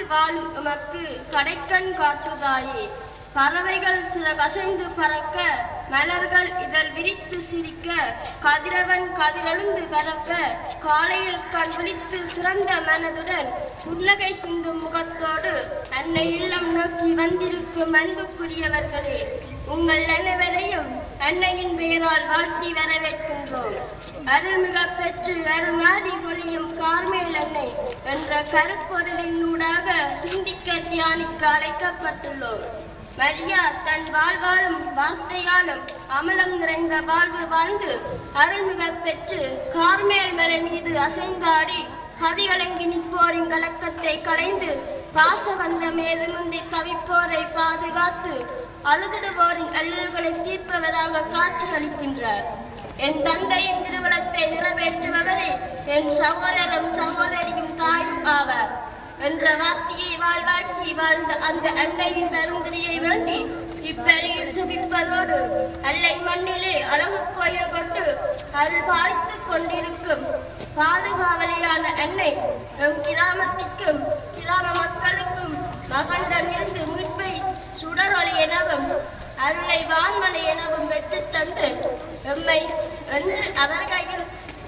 வாழும் எமக்கு கடைக்கண் காட்டுதாயே பறவைகள் சில கசைந்து பறக்க மலர்கள் இதழ் விரித்து சிரிக்க கதிரவன் கதிரழுந்து பறக்க காலையில் கண் விழித்து சிறந்த மனதுடன் புன்னகை சிந்தும் முகத்தோடு அன்னை இல்லம் நோக்கி வந்திருக்கும் அன்புக்குரியவர்களே உங்கள் அனைவரையும் அன்னையின் பெயரால் வாழ்த்தி வரவேற்கின்றோம் அருள்மிக பெற்று அருள்நாடி பொழியும் கார்மேல் அன்னை என்ற கருப்பொருளினூடாக சிந்திக்க தியானிக்க அழைக்கப்பட்டுள்ளோம் மரியா தன் வாழ்வாலும் வார்த்தையாலும் அமலம் நிறைந்த வாழ்வு வாழ்ந்து அருள்மிக பெற்று கார்மேல் மலை மீது அசைந்தாடி கதிகலங்கி நிற்போரின் கலக்கத்தை களைந்து பாசவந்த மேதுமின்றி தவிப்போரை பாதுகாத்து அழுதிடுவோரின் அல்லல்களை தீர்ப்பவராக காட்சியளிக்கின்றார் என் தந்தையின் திருவிழத்தை நிறைவேற்றுபவரே என் சகோதரம் சகோதரியும் தாயும் ஆவார் என்ற வார்த்தையை வாழ்வாக்கி வாழ்ந்த அந்த அன்னையின் பெருந்திரியை வேண்டி இப்பெருகில் சுபிப்பதோடு அல்லை மண்ணிலே அழகு கோயில் கொண்டு அருள் பாலித்துக் கொண்டிருக்கும் பாதுகாவலியான அன்னை எம் கிராமத்திற்கும் கிராம மக்களுக்கும் மகண்டமிருந்து மீட்பை சுடரொளி எனவும் அருளை வான்மலை எனவும் பெற்றுத் தந்து எம்மை என்று அவர்களில்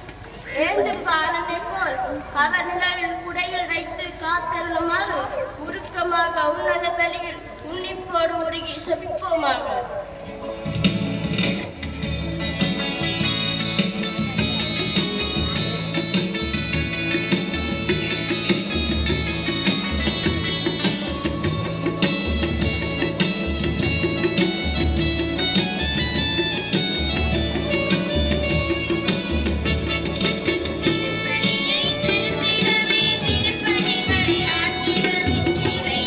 ஏந்து பாலனை போல் அவர் நிழலில் குடையில் வைத்து காத்தருளுமாறு உருக்கமாக உன்னத பலியில் உன்னிப்போடு உருகி செபிப்போமாக திருப்பணியை திருத்திடவே திருப்பணிகளை ஆற்றிடவே இறை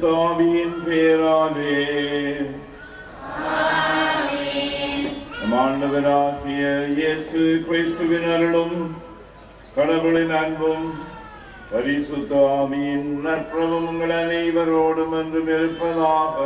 பரிசுத்தாவியின் பேராலே நம் ஆண்டவராகிய இயேசு கிறிஸ்துவின் அருளும் கடவுளின் அன்பும் பரிசுத்த ஆவியின் நற்புறமும் உங்கள் அனைவரோடும் என்றும் இருப்பதாக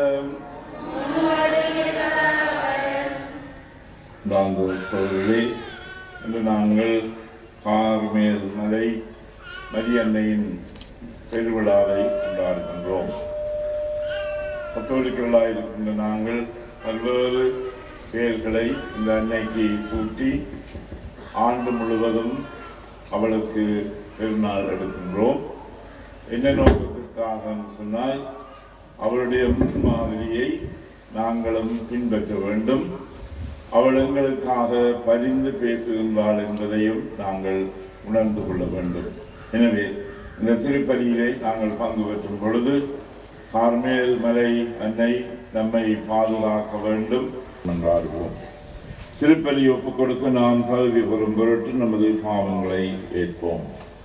நாங்கள் சொல்லே இன்று நாங்கள் கார்மேல் மலை மரியன்னையின் பெருவிழாவை கொண்டாடுகின்றோம் கத்தோலிக்கர்களாக இருக்கின்ற நாங்கள் பல்வேறு பெயர்களை இந்த அன்னைக்கு சூட்டி ஆண்டு முழுவதும் அவளுக்கு பெருநாள் எடுக்கின்றோம் என்ன நோக்கத்திற்காக சொன்னால் அவளுடைய முன்மாதிரியை நாங்களும் பின்பற்ற வேண்டும் அவள் எங்களுக்காக பரிந்து பேசுகின்றாள் என்பதையும் நாங்கள் உணர்ந்து கொள்ள வேண்டும் எனவே இந்த திருப்பலியிலே நாங்கள் பங்கு பெற்றும் பொழுது கார்மேல் மலை அன்னை நம்மை பாதுகாக்க வேண்டும் என்றார்கள் திருப்பலி ஒப்புக் கொடுக்க நாம் தகுதி பெறும் பொருட்டு நமது பாவங்களை ஏற்போம்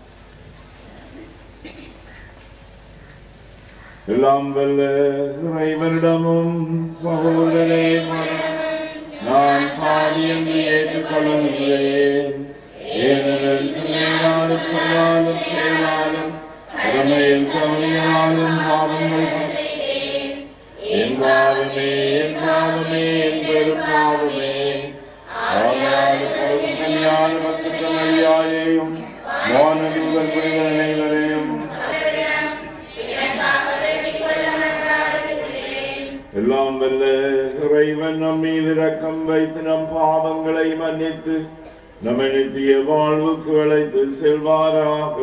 எல்லாம் வல்ல இறைவனிடமும் சகோதரே நான் பாவி என்று ஏற்றுக்கொள்ளுகிறேன் ஏனெனில் சிலையாலும் சொல்லாலும் செயலாலும் திறமையில் கவனியாலும் பாவங்கள் என் பாவமே என் பாவமே என் பெரும் பாவமே ஆயாலும் கல்யாண வசத்தமையாயையும் வானதூதர் புனிதர் அனைவரையும் எல்லாம் வல்ல இறைவன் நம் மீது இரக்கம் வைத்து நம் பாவங்களை மன்னித்து நம்மை நித்திய வாழ்வுக்கு அழைத்து செல்வாராக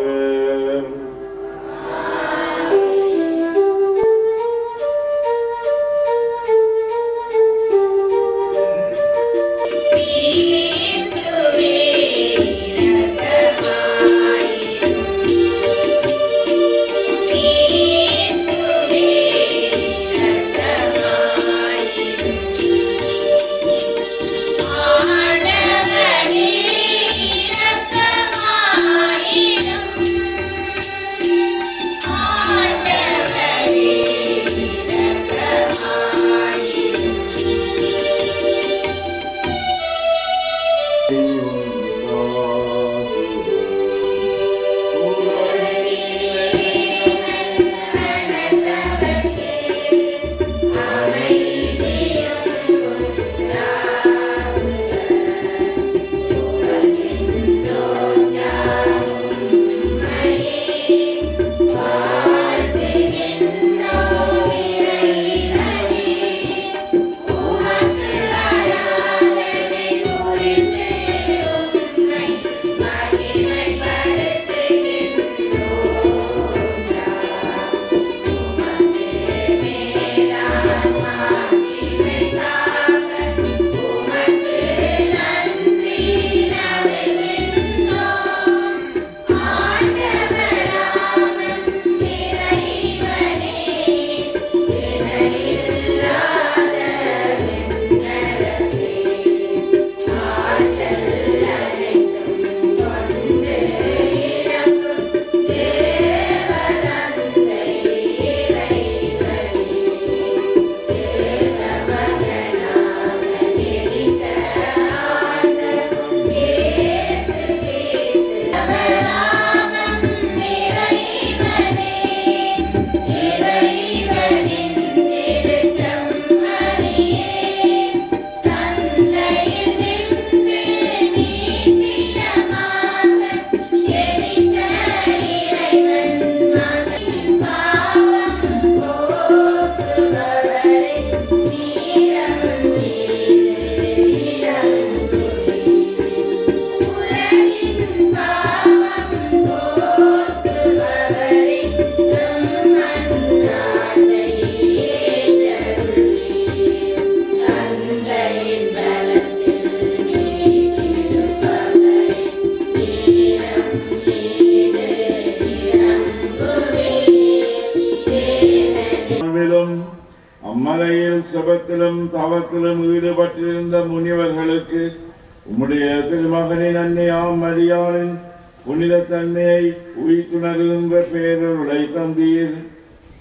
வாழ்விலும் அம்மலையில் செபத்திலும் தவத்திலும் ஈடுபட்டிருந்த முனிவர்களுக்கு உம்முடைய திருமகனின் அன்னையாம் மரியாளின் புனித தன்மையை உயிர்த்துணர்கின்ற பேரருளை தந்தீர்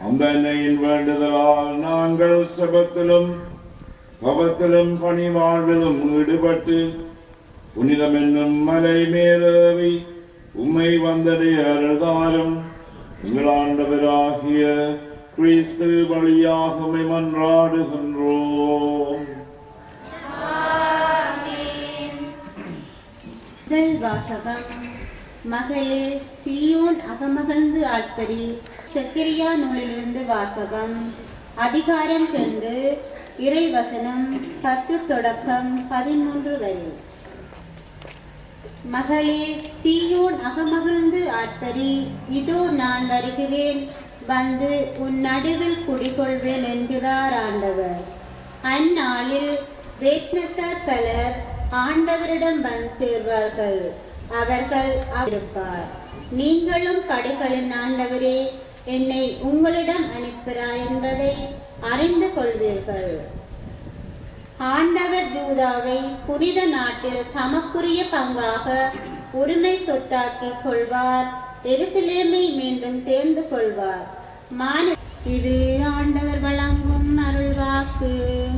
அந்த அன்னையின் வேண்டுதலால் நாங்கள் சபத்திலும் பவத்திலும் பணி வாழ்விலும் ஈடுபட்டு புனிதம் என்னும் மலை மேலேறி உம்மை வந்தடைய அருள்தாரும் எங்கள் ஆண்டவராகிய கிறிஸ்து வழியாக உம்மை மன்றாடுகின்றோம் முதல் வாசகம் மகளே சீயோன் அகமகிழ்ந்து ஆட்படி செக்கரியா நூலிலிருந்து வாசகம் அதிகாரம் ரெண்டு இறைவசனம் பத்து தொடக்கம் பதிமூன்று வரை மகளே சீயோன் அகமகிழ்ந்து ஆட்படி இதோ நான் வருகிறேன் வந்து உன் நடுவில் குடிகொள்வேன் என்கிறார் ஆண்டவர் அந்நாளில் வேட்னத்தார் பலர் ஆண்டவரிடம் வந்து சேர்வார்கள் அவர்கள் இருப்பார் நீங்களும் படைகளின் ஆண்டவரே என்னை உங்களிடம் அனுப்புகிறார் என்பதை அறிந்து கொள்வீர்கள் ஆண்டவர் யூதாவை புனித நாட்டில் தமக்குரிய பங்காக உரிமை சொத்தாக்கிக் கொள்வார் எருசலேமை மீண்டும் தேர்ந்து கொள்வார் மான இது ஆண்டவர் வழங்கும் அருள்வாக்கு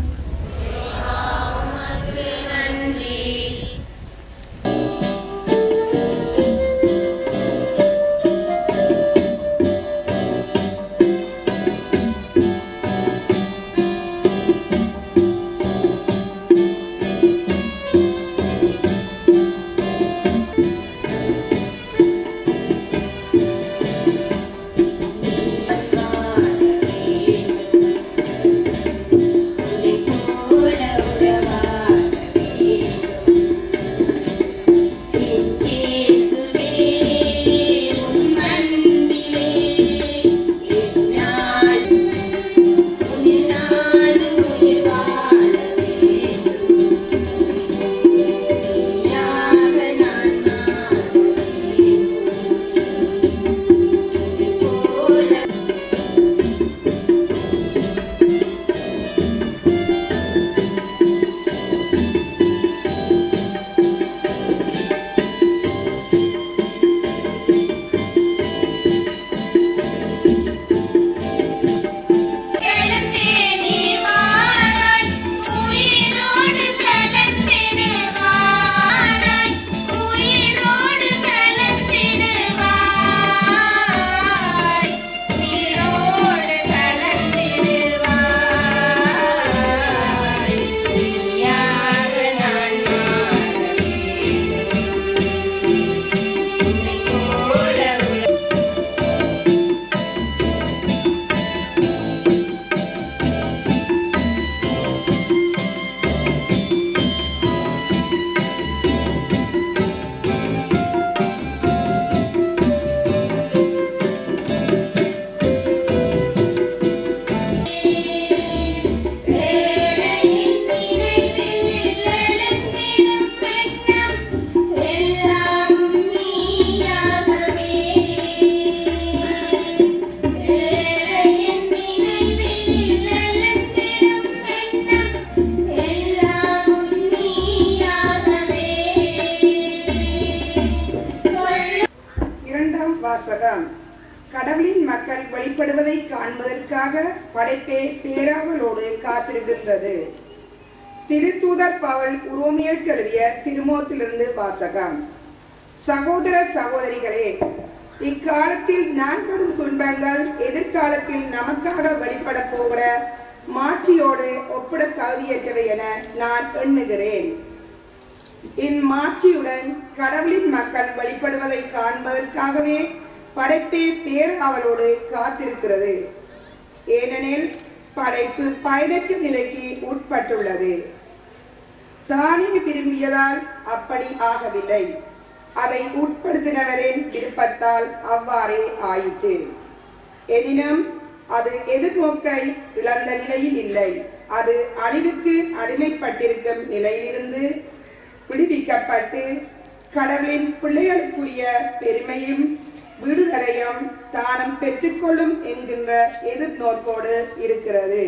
இரண்டாம் வாசகம் கடவுளின் மக்கள் வெளிப்படுவதை காண்பதற்காக படைப்பே பேராவலோடு காத்திருக்கின்றது திருத்தூதர் பவுல் உரோமியருக்கு எழுதிய திருமோத்திலிருந்து வாசகம் சகோதர சகோதரிகளே இக்காலத்தில் நான் படும் துன்பங்கள் எதிர்காலத்தில் நமக்காக வெளிப்பட போகிற மாற்றியோடு ஒப்பிட தகுதியற்றவை என நான் எண்ணுகிறேன் இம்மாட்சியுடன் கடவுளின் மக்கள் வெளிப்படுவதை காண்பதற்காகவே படைப்பே பேராவலோடு காத்திருக்கிறது ஏனெனில் படைப்பு பயனற்ற நிலைக்கு உட்பட்டுள்ளது தானே விரும்பியதால் அப்படி ஆகவில்லை அதை உட்படுத்தினவரின் விருப்பத்தால் அவ்வாறே ஆயிற்று எனினும் அது எதிர்நோக்கை இழந்த நிலையில் இல்லை அது அழிவுக்கு அடிமைப்பட்டிருக்கும் நிலையிலிருந்து விடுவிக்கப்பட்டு கடவுளின் பிள்ளைகளுக்குரிய பெருமையும் விடுதலையும் தானம் பெற்றுக்கொள்ளும் என்கின்ற எதிர்நோக்கோடு இருக்கிறது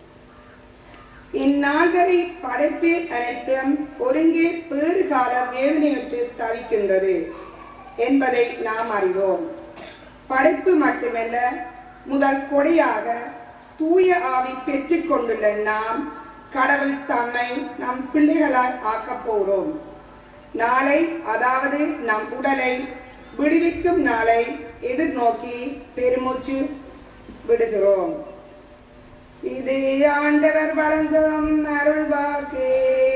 இந்நாள்களை படைப்பு அனைத்தும் ஒருங்கே பேறு கால வேதனையுற்று தவிக்கின்றது என்பதை நாம் அறிவோம் படைப்பு மட்டுமல்ல முதல் கொடையாக தூய ஆவி பெற்றுக் கொண்டுள்ள நாம் கடவுள் தம்மை நம் பிள்ளைகளால் ஆக்கப் போகிறோம் நாளை அதாவது நம் உடலை விடுவிக்கும் நாளை எதிர்நோக்கி பெருமூச்சு விடுகிறோம் இது ஆண்டவர் வழங்கும் அருள்வாக்கு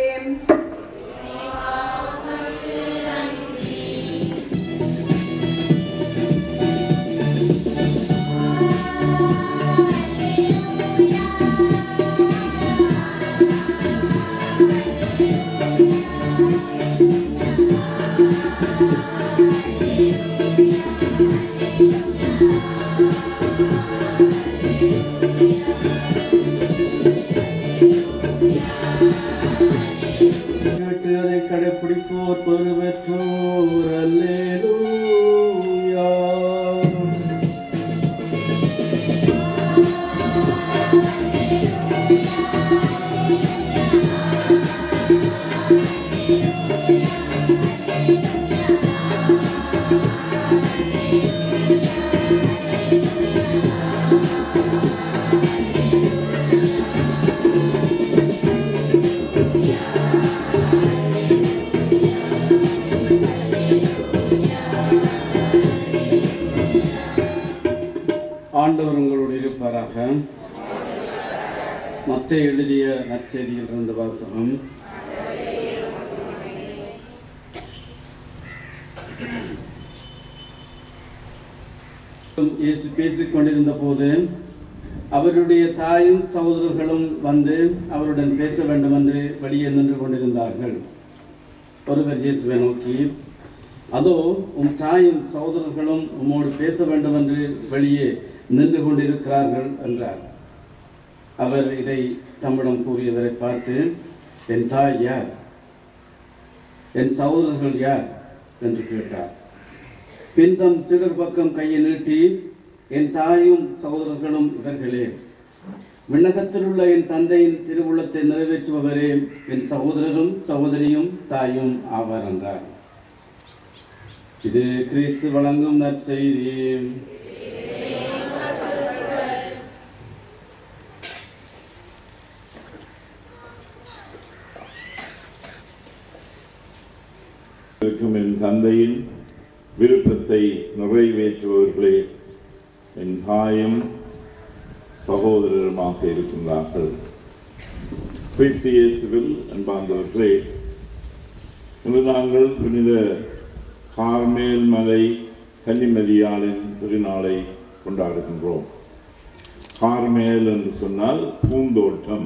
கேட்டு அதை கடைப்பிடிப்போர் பெருவெற்றோர் அல்லேலூயா ஆண்டவர் உங்களோடு இருப்பாராக மத்திய எழுதிய நற்செய்தியில் இருந்த வாசகம் இயேசு பேசிக் கொண்டிருந்த போது அவருடைய தாயும் சகோதரர்களும் வந்து அவருடன் பேச வேண்டும் என்று வெளியே நின்று கொண்டிருந்தார்கள் ஒருவர் இயேசுவை நோக்கி அதோ உம் தாயும் சகோதரர்களும் உம்மோடு பேச வேண்டும் என்று வெளியே நின்று கொண்டிருக்கிறார்கள் என்றார் அவர் இதை தம்மிடம் கூறியவரை பார்த்து என் தாய் யார் என் சகோதரர்கள் யார் என்று கேட்டார் பின் தம் சிலர் பக்கம் கையை நீட்டி என் தாயும் சகோதரர்களும் இவர்களே விண்ணகத்தில் உள்ள என் தந்தையின் திருவுள்ளத்தை நிறைவேற்றுபவரே என் சகோதரரும் சகோதரியும் தாயும் ஆவார் என்றார் இது கிறிஸ்து வழங்கும் நற்செய்தி இருக்கும் என் தந்தையின் விருப்பத்தை நிறைவேற்றுபவர்களே என் தாயும் சகோதரருமாக இருக்கின்றார்கள் கிறிஸ்து இயேசுவில் அன்பார்ந்தவர்களே இன்று நாங்கள் புனித கார்மேல் மலை கன்னிமதியாளின் திருநாளை கொண்டாடுகின்றோம் கார்மேல் என்று சொன்னால் பூந்தோட்டம்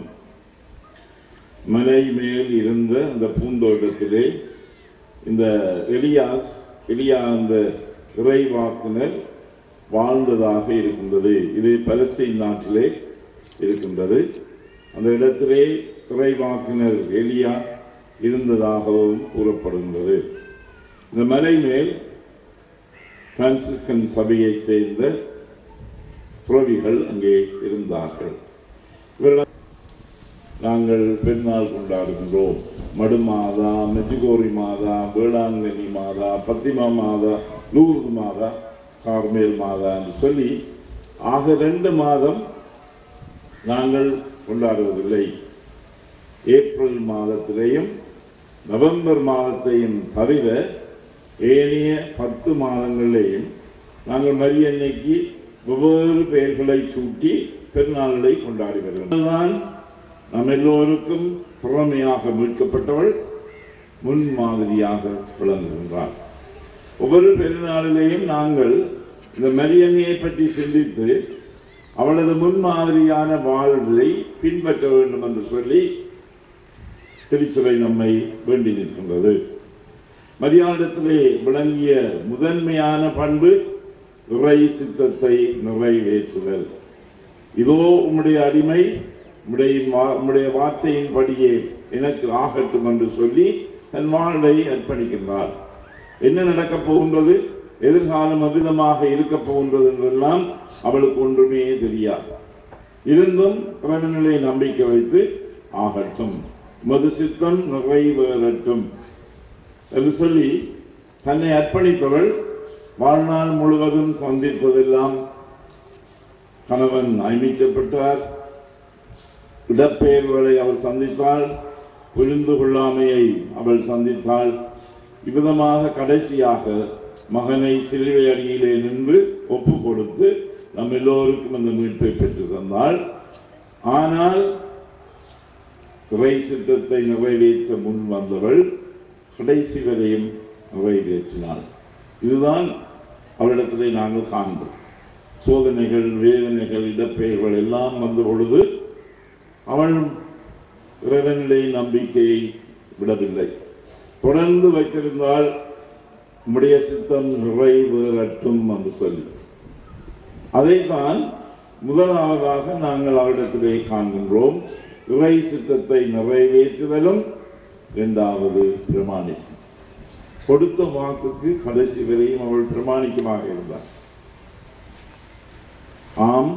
மலை மேல் இருந்த அந்த பூந்தோட்டத்திலே இந்த எலியாஸ் எலியா அந்த இறைவாக்குனர் வாழ்ந்ததாக இருக்கின்றது இது பலஸ்தீன் நாட்டிலே இருக்கின்றது அந்த இடத்திலே இறைவாக்கினர் எலியா இருந்ததாகவும் கூறப்படுகின்றது இந்த மலை மேல் பிரான்சிஸ்கன் சபையை சேர்ந்த துறவிகள் அங்கே இருந்தார்கள் இவர்கள் நாங்கள் பெருநாள் கொண்டாடுகின்றோம் மடு மாதா மெஜுகோரி மாதா வேளாங்கண்ணி மாதா பத்திமா மாதா லூர்து மாதா கார்மேல் மாதா என்று சொல்லி ஆக ரெண்டு மாதம் நாங்கள் கொண்டாடுவதில்லை ஏப்ரல் மாதத்திலேயும் நவம்பர் மாதத்தையும் தவிர ஏனைய பத்து மாதங்களிலேயும் நாங்கள் மரியன்னைக்கு வெவ்வேறு பெயர்களை சூட்டி பெருநாள்களை கொண்டாடி வருகிறோம் தான் நம் எல்லோருக்கும் திறமையாக மீட்கப்பட்டவள் முன்மாதிரியாக விளங்குகின்றார் ஒவ்வொரு பெருநாளிலேயும் நாங்கள் இந்த மரியன்னையை பற்றி சிந்தித்து அவளது முன்மாதிரியான வாழ்வை பின்பற்ற வேண்டும் என்று சொல்லி திருச்சுவை நம்மை வேண்டி நிற்கின்றது மரியாதத்திலே விளங்கிய முதன்மையான பண்பு இறை சித்தத்தை நிறைவேற்றுதல் இதோ உம்முடைய அடிமை உம்முடைய வா- உம்முடைய வார்த்தையின்படியே எனக்கு ஆகட்டும் என்று சொல்லி தன் வாழ்வை அர்ப்பணிக்கின்றார் என்ன நடக்கப் போகின்றது எதிர்காலம் அவ்விதமாக இருக்கப் போகின்றது என்றெல்லாம் அவளுக்கு ஒன்றுமே தெரியாது இருந்தும் இறைவனிலே நம்பிக்கை வைத்து ஆகட்டும் மது சித்தம் நிறைவேறட்டும் என்று சொல்லி தன்னை அர்ப்பணித்தவள் வாழ்நாள் முழுவதும் சந்தித்ததெல்லாம் கணவன் ஐமிக்கப்பட்டார் இடப்பெயர்வுகளை அவள் சந்தித்தாள் புரிந்து கொள்ளாமையை அவள் சந்தித்தாள் இவ்விதமாக கடைசியாக மகனை சிலுவை அடியிலே நின்று ஒப்பு கொடுத்து நம் எல்லோருக்கும் அந்த மீட்பை பெற்று தந்தாள் ஆனால் இறை சித்தத்தை நிறைவேற்ற முன் வந்தவள் கடைசி வரையும் நிறைவேற்றினாள் இதுதான் அவளிடத்திலே நாங்கள் காண்போம் சோதனைகள் வேதனைகள் இடப்பெயர்கள் எல்லாம் வந்த பொழுது அவள் இறைவனிலே நம்பிக்கையை விடவில்லை தொடர்ந்து வைத்திருந்தால் உம்முடைய சித்தம் நிறைவேறட்டும் என்று சொல்லி அதைத்தான் முதலாவதாக நாங்கள் அவரிடத்திலே காண்கின்றோம் இறை சித்தத்தை நிறைவேற்றுதலும் இரண்டாவது பிரமாணிக்கும் கொடுத்த வாக்குக்கு கடைசி வரையும் அவள் பிரமாணிக்கமாக இருந்தார் ஆம்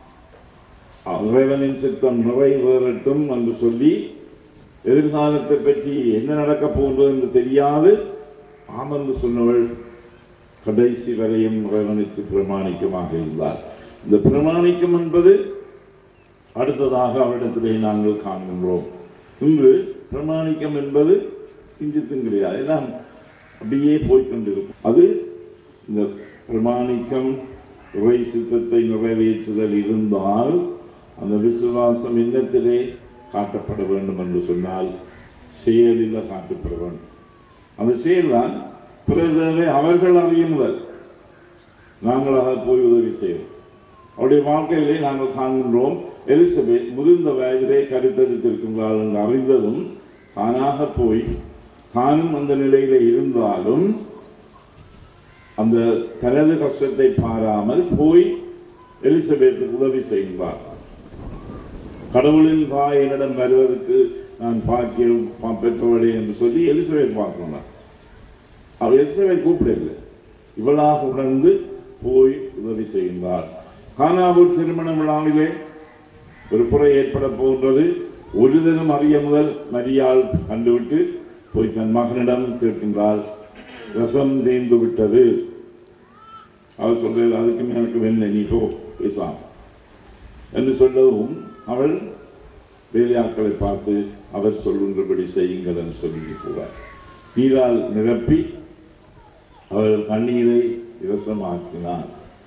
இறைவனின் சித்தம் நிறைவேறட்டும் என்று சொல்லி எதிர்காலத்தை பற்றி என்ன நடக்கப் போகிறது என்று தெரியாது ஆம் என்று சொன்னவள் கடைசி வரையும் இறைவனுக்கு பிரமாணிக்கமாக இருந்தார் இந்த பிரமாணிக்கம் என்பது அடுத்ததாக அவரிடத்திலே நாங்கள் காண்கின்றோம் இன்று பிரமாணிக்கம் என்பது கிஞ்சித்தும் கிடையாது எல்லாம் அப்படியே போய்கொண்டிருக்கும் அது இந்த பிரமாணிக்கம் இறை சித்தத்தை நிறைவேற்றுதல் இருந்தால் அந்த விசுவாசம் எண்ணத்திலே காட்டப்பட வேண்டும் என்று சொன்னால் செயலில் காட்டப்பட வேண்டும் அந்த செயல்தான் பிறகு அவர்கள் அறியும் முதல் நாங்கள் அதை போய் உதவி செய்வோம் அவருடைய வாழ்க்கையிலே நாங்கள் காண்கின்றோம் எலிசபெத் முதிர்ந்த வயதிலே கருத்தரித்திருக்கின்றாள் என்று அறிந்ததும் தானாக போய் தானும் அந்த நிலையில இருந்தாலும் அந்த தனது கஷ்டத்தை பாராமல் போய் எலிசபெத்துக்கு உதவி செய்கின்றார் கடவுளின் தாய் என்னிடம் வருவதற்கு நான் பாக்கியம் பா- பெற்றவளே என்று சொல்லி எலிசபெத் பார்க்கிறார் அவர் எலிசபெத் கூப்பிடவில்லை இவளாக உணர்ந்து போய் உதவி செய்கின்றார் கானாவூர் திருமண விழாவிலே ஒரு புறை ஏற்பட போன்றது ஒரு தினம் அறிய முதல் மரியாள் கண்டுவிட்டு போய் தன் மகனிடம் கேட்கின்றாள் ரசம் தீர்ந்து விட்டது அவர் சொல்றாரு அதுக்கு எனக்கு வெண்ண நீ போ பேசாம என்று சொல்லவும் அவள் வேலையாட்களை பார்த்து அவர் சொல்லுன்றபடி செய்யுங்கள் என்று சொல்லி போவார் நீரால் நிரப்பி அவள் தண்ணீரை இரசமாக்கினார்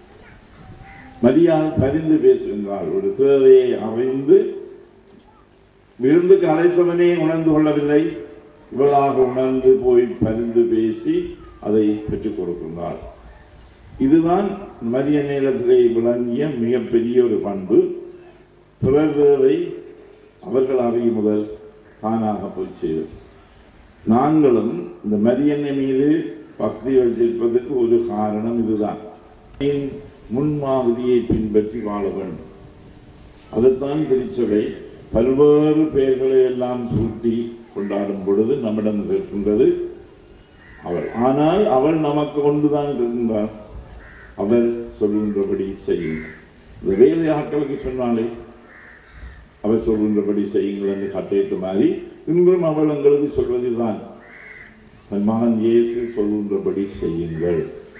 மரியாள் பரிந்து பேசுகின்றாள் ஒரு தேவையை அறிந்து விருந்துக்கு அழைத்தவனே உணர்ந்து கொள்ளவில்லை இவளாக உணர்ந்து போய் பரிந்து பேசி அதை பெற்றுக் கொடுக்கின்றாள் இதுதான் மரிய நிலத்திலே விளங்கிய மிகப்பெரிய ஒரு பண்பு பிறர் தேவை அவர்கள் அறியும் முதல் தானாக போய் செய்வது நாங்களும் இந்த மரியன்னை மீது பக்தி வைத்திருப்பதற்கு ஒரு காரணம் இதுதான் என் முன்மாதிரியை பின்பற்றி வாழ வேண்டும் அதைத்தான் திருச்சபை பல்வேறு பெயர்களை எல்லாம் சூட்டி கொண்டாடும் பொழுது நம்மிடம் இருக்கின்றது அவள் ஆனால் அவள் நமக்கு கொண்டுதான் இருக்கின்றார் அவர் சொல்கின்றபடி செய்யுங்கள் இந்த வேலை ஆட்களுக்கு சொன்னாலே அவர் சொல்கின்றபடி செய்யுங்கள் என்று கட்டேற்ற மாதிரி இன்றும் அவள் எங்களுக்கு சொல்வதுதான் தன் மகன் இயேசு சொல்கின்றபடி செய்யுங்கள்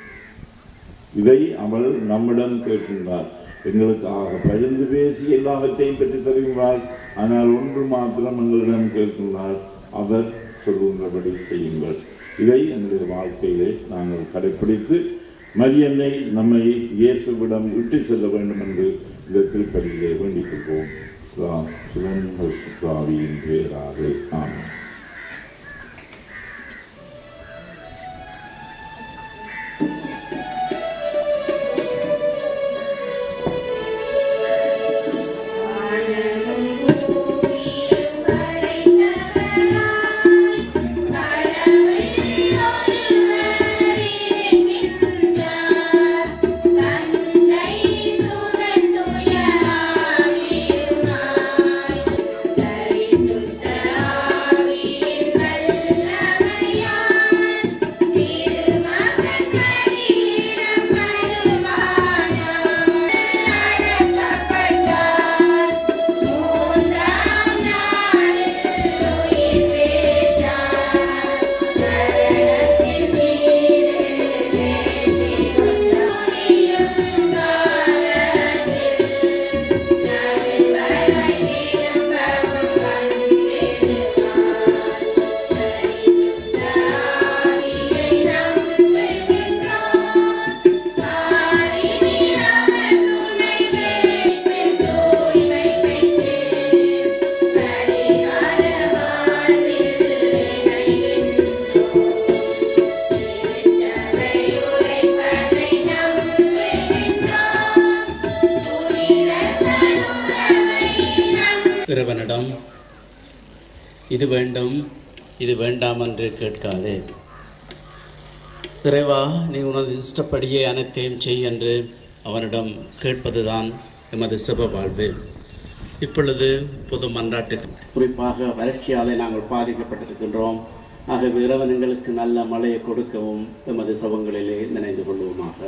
இதை அவள் நம்மிடம் கேட்கின்றார் எங்களுக்காக பகிர்ந்து பேசி எல்லாவற்றையும் பெற்று தருகின்றாள் ஆனால் ஒன்று மாத்திரம் எங்களிடம் கேட்கின்றார் அவர் சொல்கின்றபடி செய்யுங்கள் இதை எங்களுடைய வாழ்க்கையிலே நாங்கள் கடைப்பிடித்து மரியன்னை நம்மை இயேசுவிடம் விட்டு செல்ல வேண்டும் என்று இந்த திருப்பதியிலே வேண்டிக் கொள்வோம் சிவன் சுவாவியின் பேராக ஆமாம் தந்தை சுதன் துய ஆவியுமாய் இறைவனிடம் இது வேண்டும் இது வேண்டாம் என்று கேட்காதே இறைவா நீ உனது இஷ்டப்படியே அனைத்தையும் செய் என்று அவனிடம் கேட்பதுதான் எமது சிவ வாழ்வு இப்பொழுது பொது மன்றாட்டுக்கு குறிப்பாக வறட்சியாலே நாங்கள் பாதிக்கப்பட்டிருக்கின்றோம் ஆகவே இறைவன் எங்களுக்கு நல்ல மழையை கொடுக்கவும் எமது சபங்களிலே நினைந்து கொள்வோமாக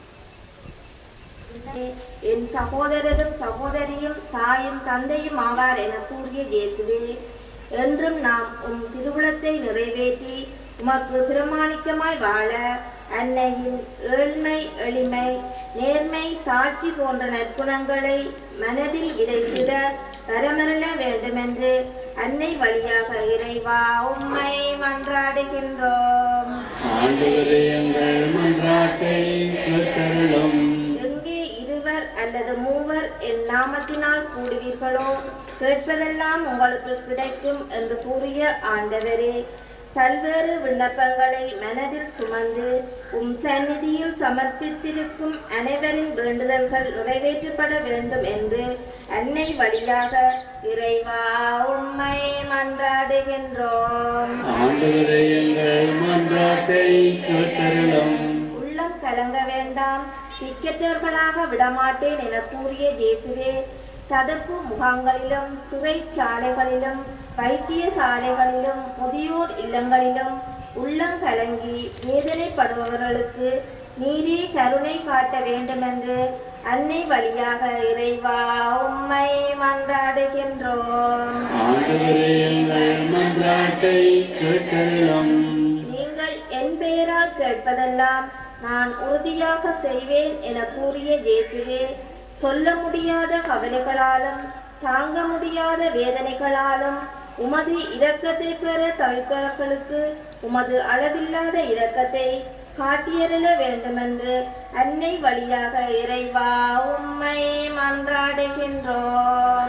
என் சகோதரரும் சகோதரியும் தாயும் தந்தையும் ஆவார் என கூறிய இயேசுவே என்றும் நாம் உம் திருவுளத்தை நிறைவேற்றி உமக்கு பிரமாணிக்கமாய் வாழ அன்னையின் ஏழ்மை எளிமை நேர்மை தாட்சி போன்ற நற்குணங்களை மனதில் விதைத்திட வரமருள வேண்டுமென்று அன்னை வழியாக இறைவா உம்மை மன்றாடுகின்றோம் ஆண்டவரே எங்கள் மன்றாட்டை கேட்டருளும் எங்கே இருவர் அல்லது மூவர் என் நாமத்தினால் கூடுவீர்களோ கேட்பதெல்லாம் உங்களுக்கு கிடைக்கும் என்று கூறிய ஆண்டவரே பல்வேறு விண்ணப்பங்களை மனதில் சுமந்து உம் சந்நிதியில் சமர்ப்பித்திருக்கும் அனைவரின் வேண்டுதல்கள் நிறைவேற்றப்பட வேண்டும் என்று அன்னை வழியாக இறைவா உம்மை மன்றாடுகின்றோம் ஆண்டவரே எங்கள் மன்றாட்டை கேட்டருளும் உள்ளம் கலங்க வேண்டாம் திக்கற்றவர்களாக விடமாட்டேன் என கூறிய இயேசுவே தடுப்பு முகாம்களிலும் சிறைச்சாலைகளிலும் வைத்தியசாலைகளிலும் முதியோர் இல்லங்களிலும் உள்ளம் கலங்கி வேதனைப்படுபவர்களுக்கு நீரே கருணை காட்ட வேண்டுமென்று அன்னை வழியாக இறைவா உம்மை மன்றாடுகின்றோம் ஆண்டவரே எங்கள் மன்றாட்டை கேட்டருளும் நீங்கள் என் பெயரால் கேட்பதெல்லாம் நான் உறுதியாக செய்வேன் என கூறிய இயேசுவே சொல்ல முடியாத கவலைகளாலும் தாங்க முடியாத வேதனைகளாலும் உமது இரக்கத்தை பெற தவிப்பவர்களுக்கு உமது அளவில்லாத இரக்கத்தை காட்டியருள வேண்டுமென்று அன்னை வழியாக இறைவா உம்மை மன்றாடுகின்றோம்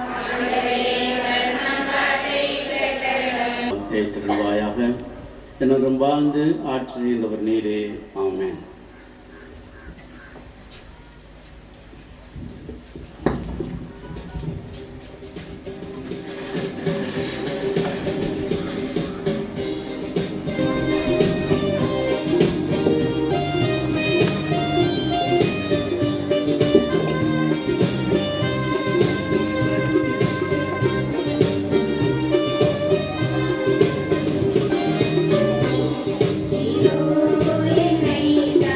ஏற்றிருவாயாக என்னும் வாழ்ந்து ஆட்சி செய்கின்றவர் நீரே ஆமென் என்னை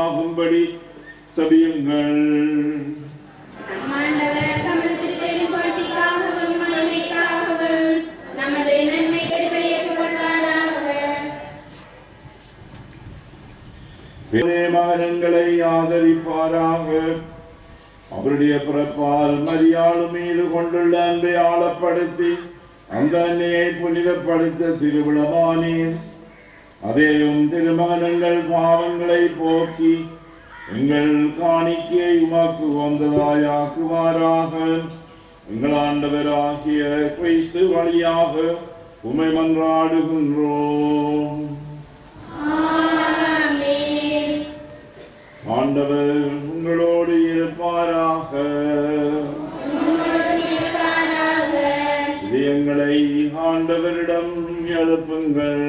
நிறைவாகும்படி சபியுங்கள் ஆண்டவர் தமது திருப்பெரும் புகழ்ச்சிக்காகவும் மகிமைக்காகவும் நமது நன்மை கருவை ஏற்றுக்கொள்வாராக பிறே மகனங்களை ஆதரிப்பாராக அவருடைய பிறப்பால் மரியாள் மீது கொண்டுள்ள அன்பை ஆழப்படுத்தி அந்த அன்னையை புனிதப்படுத்த திருவிழமானீர் அதேயும் திருமகனங்கள் பாவங்களை போக்கி எங்கள் காணிக்கையை உமக்கு வந்ததாயாக்குவாராக எங்கள் ஆண்டவராகிய கிறிஸ்து வழியாக உமை மன்றாடுகின்றோம் ஆண்டவர் உங்களோடு இருப்பாராக இதயங்களை ஆண்டவரிடம் எழுப்புங்கள்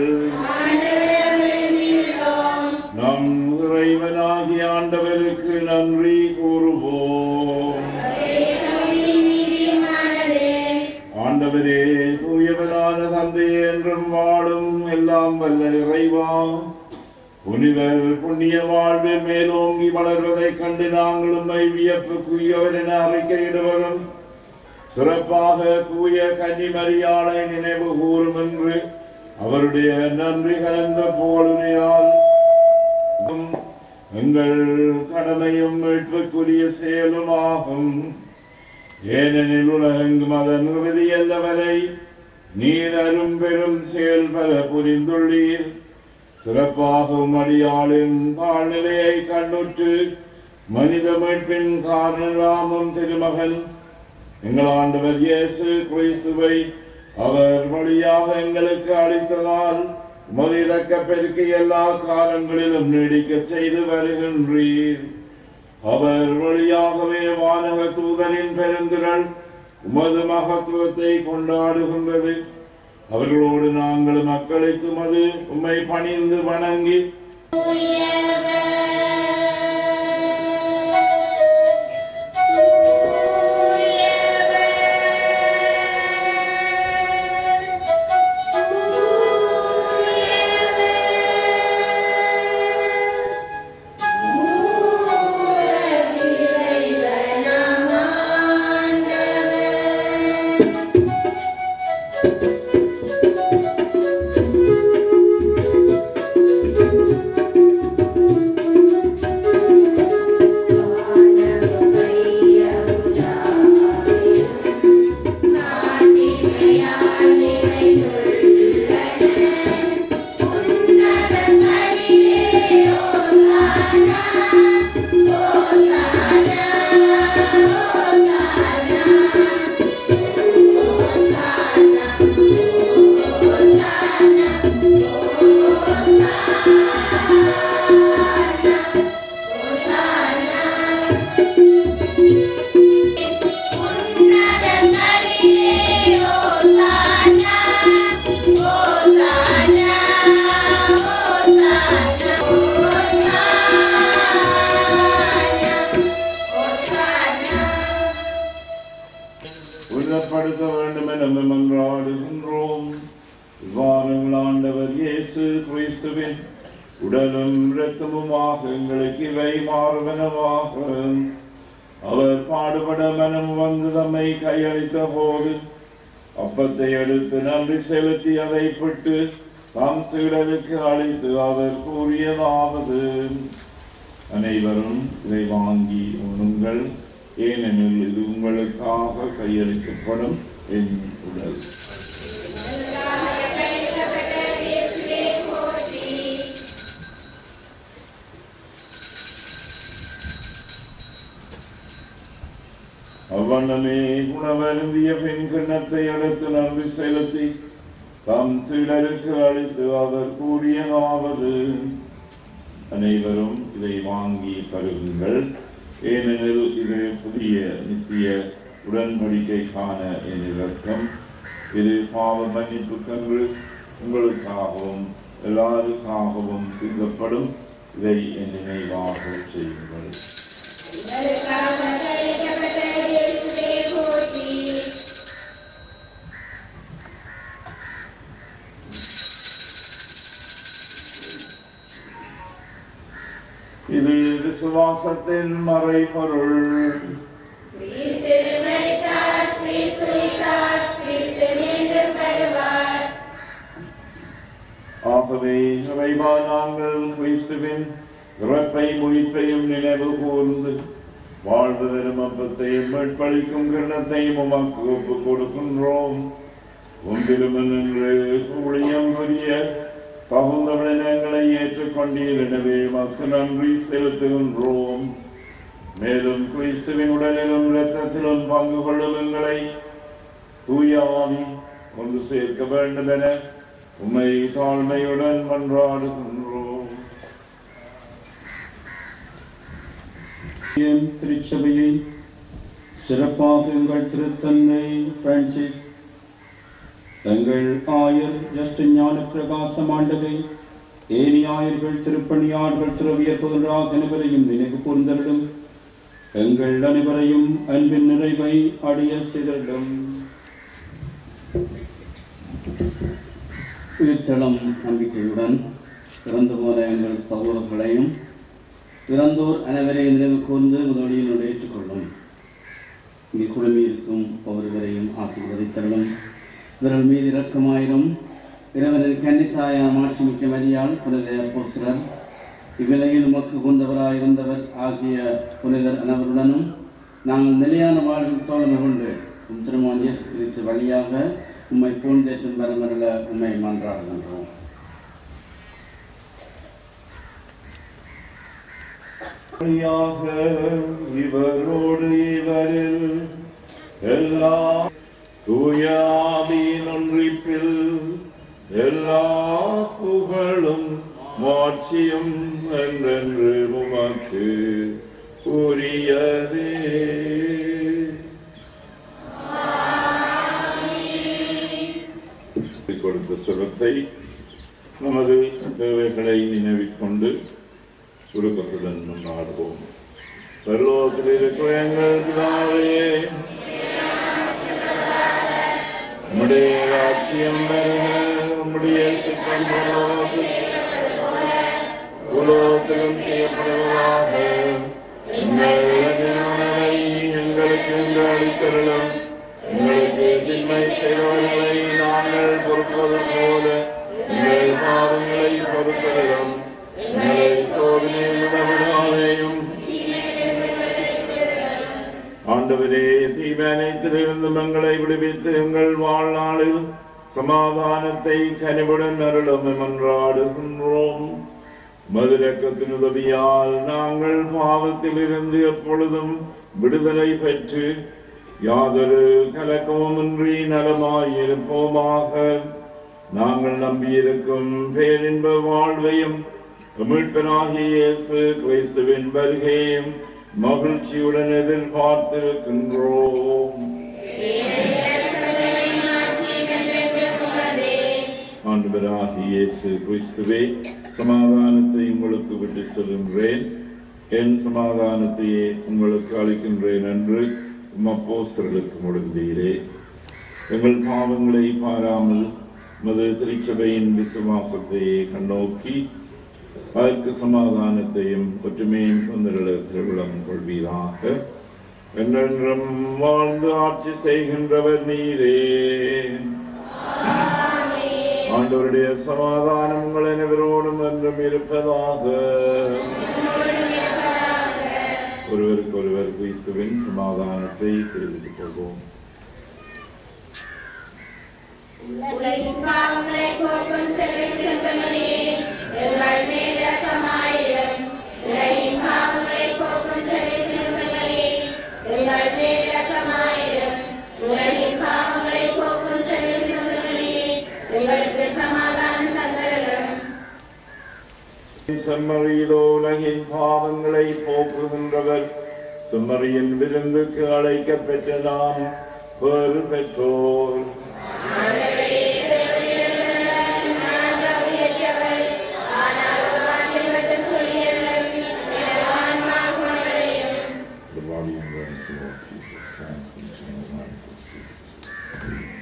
நம் இறைவனாகிய ஆண்டவருக்கு நன்றி கூறுவோம் ஆண்டவரே தூயவனான தந்தையே என்றும் வாழும் எல்லாம் வல்ல இறைவா புனிதர் புண்ணிய வாழ்வு மேலோங்கி வளர்வதைக் கண்டு நாங்கள் உம்மை வியப்புக்குரியவர் என அறிக்கையிடுவதும் சிறப்பாக தூய கன்னிமரியாளை நினைவு கூறும் என்று அவருடைய நன்றி கலந்த போலுரையால் எங்கள் கடமையும் மீட்புக்குரிய செயலுமாகும் ஏனெனில் உலகெங்கும் அதன் இறுதி அல்லவரை நீர் அரும் பெரும் செயல் பல புரிந்துள்ளீர் சிறப்பாகும் அடியாளின் தாழ்நிலையை கண்ணுற்று மனித மீட்பின் காரணராமம் திருமகன் எங்கள் ஆண்டவர் இயேசு கிறிஸ்துவை அவர் வழியாக எங்களுக்கு அளித்ததால் உமது இறக்க பெருக்கி எல்லா காலங்களிலும் நீடிக்க செய்து வருகின்றீர் அவர் வழியாகவே வானக தூதரின் பெருந்திரள் உமது மகத்துவத்தை கொண்டாடுகின்றது அவர்களோடு நாங்கள் மக்களை துமது உம்மை பணிந்து வணங்கி உன்னப்படுத்த வேண்டும் என மன்றாடுகின்றோம் இவ்வாறுங்கள் ஆண்டவர் இயேசு கிறிஸ்துவின் உடலும் இரத்தமுமாக எங்களுக்கு இவை மாறுவனவாக அவர் பாடுபட மனம் வந்து தம்மை கையளித்த போது அப்பத்தை எடுத்து நன்றி செலுத்தி அதை விட்டு தாம் சீடருக்கு அளித்து அவர் கூறியதாவது அனைவரும் இதை வாங்கி உண்ணுங்கள் ஏனெனில் இது உங்களுக்காக கையளிக்கப்படும் என் உடல் அவ்வண்ணமே உணவருந்திய பெண் கிண்ணத்தை எடுத்து நன்றி செலுத்தி தம் சீடருக்கு அளித்து அவர் கூறியதாவது அனைவரும் இதை வாங்கி பருகுங்கள் ஏனெனில் இது புதிய நித்திய உடன்படிக்கைக்கான என் இரத்தம் இது பாவ மன்னிப்புக்கென்று உங்களுக்காகவும் எல்லாருக்காகவும் சிந்தப்படும் இதை என் நினைவாக செய்யுங்கள் விசுவாசத்தின் மறைபொருள் ஆகவே இறைவா நாங்கள் கிறிஸ்துவின் இறப்பை உயிர்ப்பையும் நினைவு கூர்ந்து வாழ்வு தரும் அப்பத்தையும் மீட்பளிக்கும் கிண்ணத்தையும் உமக்கு ஒப்புக் கொடுக்கின்றோம் உந்திருமன் என்று ஊழியம் புரிய தகுந்த விடயங்களை ஏற்றுக்கொண்டீர் எனவே மக்கு நன்றி செலுத்துகின்றோம் மேலும் கிறிஸ்துவின் உடலிலும் இரத்தத்திலும் பங்கு கொள்ளும் எங்களை தூய ஆவி கொண்டு சேர்க்க வேண்டும் என உம்மை தாழ்மையுடன் மன்றாடுகின்றோம் என் திருச்சபையை சிறப்பாக எங்கள் திருத்தந்தை பிரான்சிஸ் தங்கள் ஆயர் ஜஸ்ட் ஞான பிரகாசம் ஆண்டவை ஏனி ஆயர்கள் திருப்பணியாளர்கள் துறவியர் புதன்றாக அனைவரையும் நினைவு கூர்ந்தருடும் எங்கள் அனைவரையும் அன்பின் நிறைவை அடைய செய்தருடும் உயிர்த்தளம் நம்பிக்கையுடன் இறந்து போன எங்கள் சகோதரர்களையும் இறந்தோர் அனைவரையும் நினைவு கூர்ந்து முதலியில் ஏற்றுக்கொள்ளும் இங்கே குழுமியிருக்கும் ஒவ்வொருவரையும் ஆசீர்வதித்தருளும் இவர்கள் மீது இரக்கமாயிரும் இறைவனின் கன்னித்தாயாம் ஆட்சி மிக்க மரியாள் புனித போஸ்தரர் இவ்விலையில் உமக்கு குந்தவராயிருந்தவர் ஆகிய புனிதர் அனைவருடனும் நாங்கள் நிலையான வாழ்வில் தோழமை கொண்டு உம் திருமான் இயேசு கிறிஸ்து வழியாக உம்மை பூந்தேற்றும் வரமருள உம்மை மன்றாடுகின்றோம் வழியாக இவரோடு இவரில் எல்லா தூயாவின் ஒன்றிப்பில் எல்லா புகழும் மாட்சியும் என்றென்று உமக்கு உரியதே கொடுத்த சுரத்தை நமது தேவைகளை நினைவிக்கொண்டு சுருக்கத்துடன் கொண்டாடுவோம் பரலோகத்தில் இருக்கிற எங்கள் பிதாவே உம்முடைய ராஜ்யம் வருக உம்முடைய சித்தம் பரலோகத்தில் உலோகத்திலும் செய்யப்படுவதாக எங்கள் உணவை எங்களுக்கு இன்று அளித்தருளும் எங்களுக்கு திண்மை செய்தவர்களை நாங்கள் பொறுப்பது போல எங்கள் பாவங்களை பொறுத்தருளும் எங்களை சோதனையில் விடாதேயும் ஆண்டவரே தீமை அனைத்திலிருந்தும் எங்களை விடுவித்து எங்கள் வாழ்நாளில் சமாதானத்தை கனிவுடன் அருளும் மன்றாடுகின்றோம் மதுரக்கத்தின் உதவியால் நாங்கள் பாவத்தில் இருந்து எப்பொழுதும் விடுதலை பெற்று யாதொரு கலக்கமுமின்றி நலமாயிருப்போமாக நாங்கள் நம்பியிருக்கும் பேரின்ப வாழ்வையும் மீட்பனாகிய இயேசு கிறிஸ்துவின் வருகையும் மகிழ்ச்சியுடன் எதிர்பார்த்திருக்கின்றோம் ஆண்டவராகிய இயேசு கிறிஸ்துவே சமாதானத்தை உங்களுக்கு விட்டு சொல்கின்றேன் என் சமாதானத்தையே உங்களுக்கு அளிக்கின்றேன் என்று அப்போஸ்தலர்களுக்கு முழுந்தீரே எங்கள் பாவங்களை பாராமல் மது திருச்சபையின் விசுவாசத்தையே கண்ணோக்கி அதற்கு சமாதானத்தையும் ஒற்றுமையும் தொந்தரல திருவிழம் கொள்வீராக என்றென்றும் வாழ்ந்து ஆட்சி செய்கின்றவர் நீரே ஆண்டவருடைய சமாதானம் உங்கள் அனைவரோடும் என்றும் இருப்பதாக ஒருவருக்கு ஒருவர் கிறிஸ்துவின் சமாதானத்தை தெரிவித்துக் கொள்வோம் உலகின் பாவங்களை போக்கும் செல்வமே எங்கள் மேல் இரக்கமாயிரும் உலகின் பாவங்களை போக்கும் செல்வமே எங்கள் மேல் இரக்கமாயிரும் உலகின் பாவங்களை போக்கும் செல்வமே எங்களுக்கு சமாதானம் தந்தரும் செம்மறியிலோ உலகின் பாவங்களை போக்குகின்றவர் செம்மறியின் விருந்துக்கு அழைக்கப் பெற்ற நாம் பேறு பெற்றோர் The body and blood of the Lord Jesus Christ, and eternal life is yours.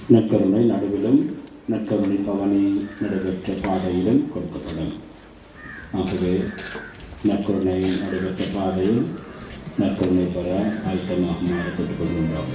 நற்கருணை நடுவிலும் நற்கருணை பவனி நடைபெற்ற பாதையிலும் கொடுக்கப்படும் ஆகவே நற்கருணை நடைபெற்ற பாதையில் நற்கருணை பெற ஆயத்தமாக மாறப்பட்டுக் கொள்கின்றோம்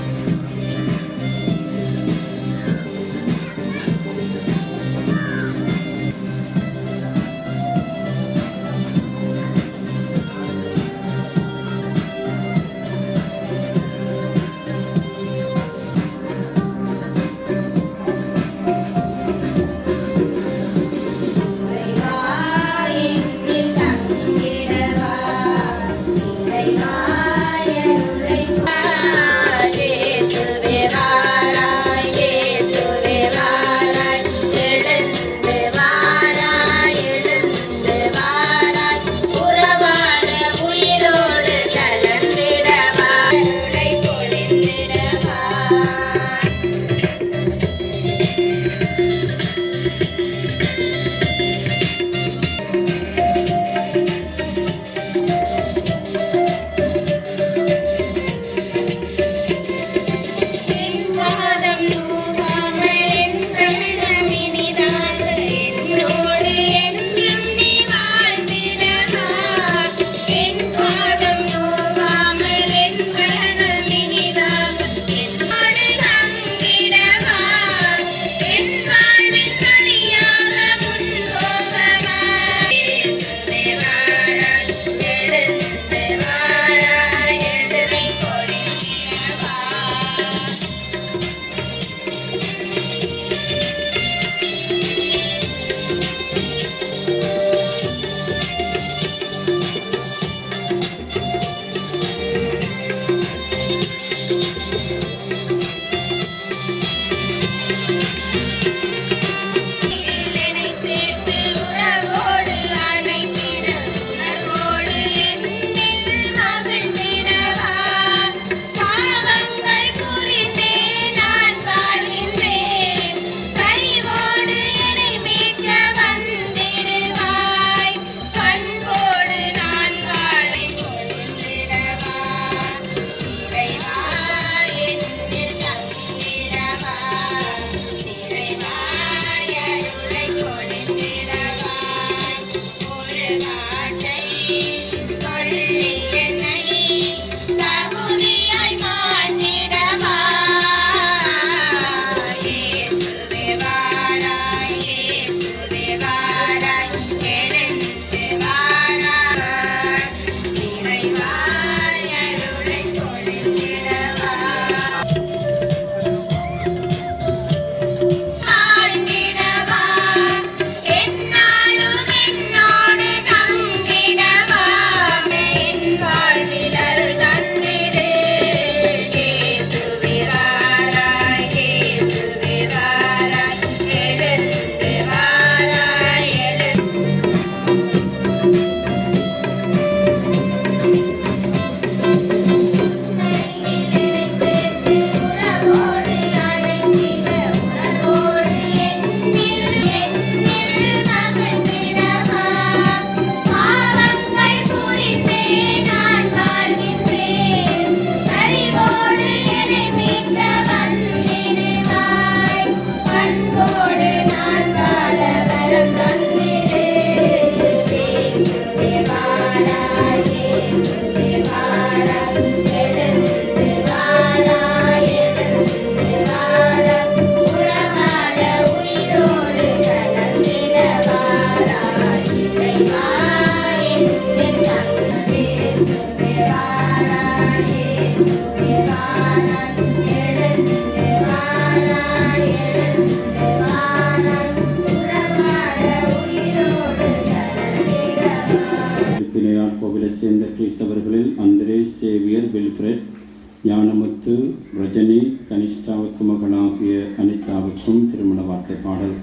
பிணையார் கோவிலை சேர்ந்த கிறிஸ்தவர்களில் அந்திரேஸ் சேவியர் வில்ஃபிரட் ஞானமுத்து ரஜினி கனிஷ்டாவுக்கு மகனாகிய அனிதாவுக்கும் திருமண வார்த்தை பாடல்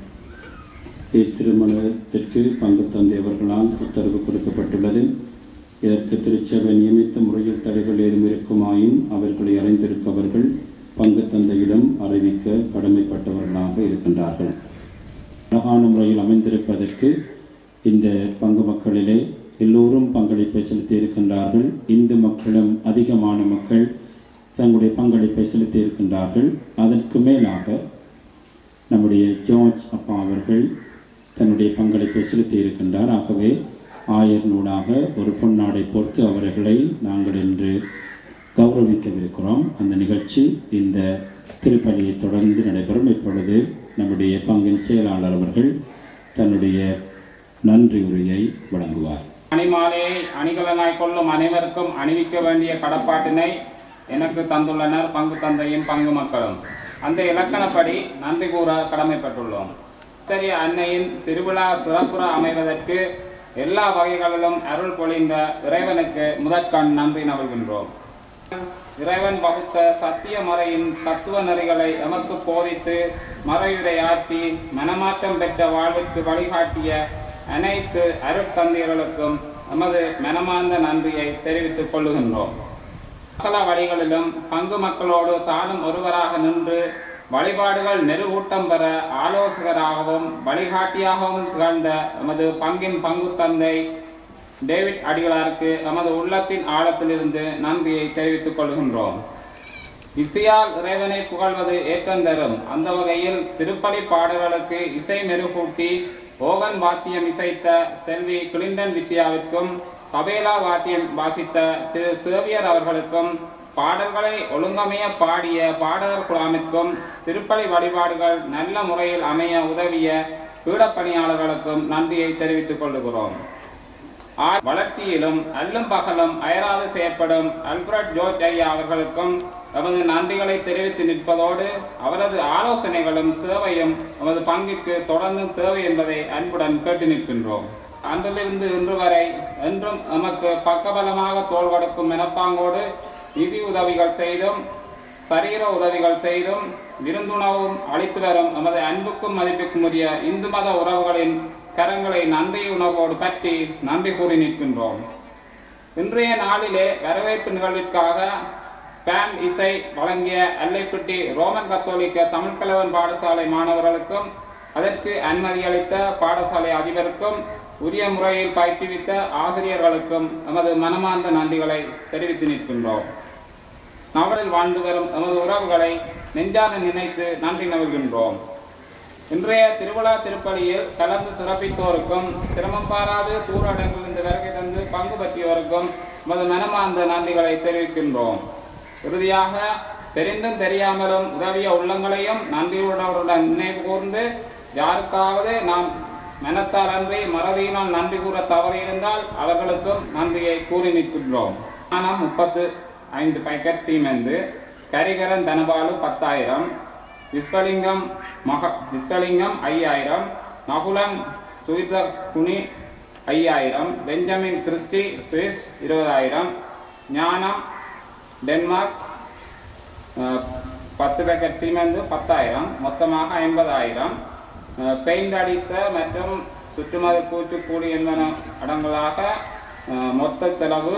இத்திருமணத்திற்கு பங்கு தந்தையவர்களால் உத்தரவு கொடுக்கப்பட்டுள்ளது இதற்கு திருச்சபை நியமித்த முறையில் தடைகள் ஏதும் இருக்குமாயின் அவர்களை அறிந்திருப்பவர்கள் பங்கு தந்தையிடம் அறிவிக்க கடமைப்பட்டவர்களாக இருக்கின்றார்கள் அழகான முறையில் அமைந்திருப்பதற்கு இந்த பங்கு மக்களிலே எல்லோரும் பங்களிப்பை செலுத்தி இருக்கின்றார்கள் இந்து மக்களும் அதிகமான மக்கள் தங்களுடைய பங்களிப்பை செலுத்தி இருக்கின்றார்கள் அதற்கு மேலாக நம்முடைய ஜார்ஜ் அப்பா அவர்கள் தன்னுடைய பங்களிப்பை செலுத்தி இருக்கின்றார் ஆகவே ஆயர்னூடாக ஒரு பொன்னாடை பொறுத்து அவர்களை நாங்கள் இன்று கௌரவிக்கவிருக்கிறோம் அந்த நிகழ்ச்சி இந்த திருப்பலியை தொடர்ந்து நடைபெறும் இப்பொழுது நம்முடைய பங்கின் செயலாளர் அவர்கள் தன்னுடைய நன்றி உரையை வழங்குவார் அணிமாலையை அணிகலனாய் கொள்ளும் அனைவருக்கும் அணிவிக்க வேண்டிய கடப்பாட்டினை எனக்கு தந்துள்ளனர் பங்கு தந்தையும் பங்கு மக்களும் அந்த இலக்கணப்படி நன்றி கூற கடமைப்பட்டுள்ளோம் இத்தகைய அன்னையின் திருவிழா சிறப்புற அமைவதற்கு எல்லா வகைகளிலும் அருள் பொழிந்த இறைவனுக்கு முதற்கண் நன்றி நல்கின்றோம் இறைவன் வகுத்த சத்திய மறையின் தத்துவ நெறிகளை எமக்கு போதித்து மறையுரையாற்றி மனமாற்றம் பெற்ற வாழ்விற்கு வழிகாட்டிய அனைத்து அருட்தந்தையர்களுக்கும் எமது மனமார்ந்த நன்றியை தெரிவித்துக் கொள்ளுகின்றோம் சகல வழிகளிலும் பங்கு மக்களோடு தானும் ஒருவராக நின்று வழிபாடுகள் நெருவூட்டம் பெற ஆலோசகராகவும் வழிகாட்டியாகவும் திகழ்ந்த எமது பங்கின் பங்கு தந்தை டேவிட் அடிகளாருக்கு எமது உள்ளத்தின் ஆழத்திலிருந்து நன்றியை தெரிவித்துக் கொள்கின்றோம் இசையால் இறைவனை புகழ்வது ஏற்றந்தரும் அந்த வகையில் திருப்பலி பாடல்களுக்கு இசை மெருகூட்டி ஓகன் வாத்தியம் இசைத்த செல்வி கிளிண்டன் வித்யாவிற்கும் தபேலா வாத்தியம் வாசித்த திரு சேவியர் அவர்களுக்கும் பாடல்களை ஒழுங்கமைய பாடிய பாடகர் குழாமிற்கும் திருப்பலி வழிபாடுகள் நல்ல முறையில் அமைய உதவிய பீடப்பணியாளர்களுக்கும் நன்றியை தெரிவித்துக் கொள்கிறோம் ஆ- வளர்ச்சியிலும் அல்லும் பகலும் அயராது செயற்படும் அல்ஃபிரட் ஜோர்ஜ் ஐயா அவர்களுக்கும் எமது நன்றிகளை தெரிவித்து நிற்பதோடு அவரது ஆலோசனைகளும் சேவையும் எமது பங்கிற்கு தொடர்ந்து தேவை என்பதை அன்புடன் கேட்டு நிற்கின்றோம் அன்றிலிருந்து இன்று வரை என்றும் எமக்கு பக்கபலமாக தோள் கொடுக்கும் மெனப்பாங்கோடு நிதி உதவிகள் செய்தும் சரீர உதவிகள் செய்தும் விருந்துணவும் அளித்து வரும் எமது அன்புக்கும் மதிப்புக்கும் உரிய இந்து மத உறவுகளின் கரங்களை நன்றி உணவோடு பற்றி நன்றி கூறி நிற்கின்றோம் இன்றைய நாளிலே வரவேற்பு நிகழ்விற்காக பேண்ட் இசை வழங்கிய அல்லைப்பட்டி ரோமன் கத்தோலிக்க தமிழ் கலவன் பாடசாலை மாணவர்களுக்கும் அதற்கு அனுமதி அளித்த பாடசாலை அதிபருக்கும் உரிய முறையில் பயிற்றுவித்த ஆசிரியர்களுக்கும் எமது மனமார்ந்த நன்றிகளை தெரிவித்து நிற்கின்றோம் நவலில் வாழ்ந்து வரும் எமது உறவுகளை நெஞ்சான நினைத்து நன்றி நல்கின்றோம் இன்றைய திருவிழா திருப்பலியில் கலந்து சிறப்பித்தோருக்கும் சிரமம் பாராது தூரடங்கிலிருந்து வருகை தந்து பங்கு பற்றியோருக்கும் எமது மனமார்ந்த நன்றிகளை தெரிவிக்கின்றோம் இறுதியாக தெரிந்தும் தெரியாமலும் உதவிய உள்ளங்களையும் நன்றியுடனுடன் நினைவு கூர்ந்து யாருக்காவது நாம் மனத்தால் அன்றி மறதியினால் நன்றி கூற தவறியிருந்தால் அவர்களுக்கும் நன்றியை கூறி நிற்கின்றோம் ஆனால் முப்பத்து ஐந்து பேக்கெட் சீமெந்து கரிகரன் தனபாலு பத்தாயிரம் விஸ்வலிங்கம் மக விஸ்வலிங்கம் ஐயாயிரம் நகுலன் சுவித குனி ஐயாயிரம் பெஞ்சமின் கிறிஸ்டி சுவிஸ் இருபதாயிரம் ஞானம் டென்மார்க் அஹ், பத்து பேக்கெட் சீமெந்து பத்தாயிரம் மொத்தமாக ஐம்பதாயிரம் பெயிண்ட் அடித்த மற்றும் சுற்றுமத பூச்சிக்கூடி என்பன அடங்கலாக அஹ், மொத்த செலவு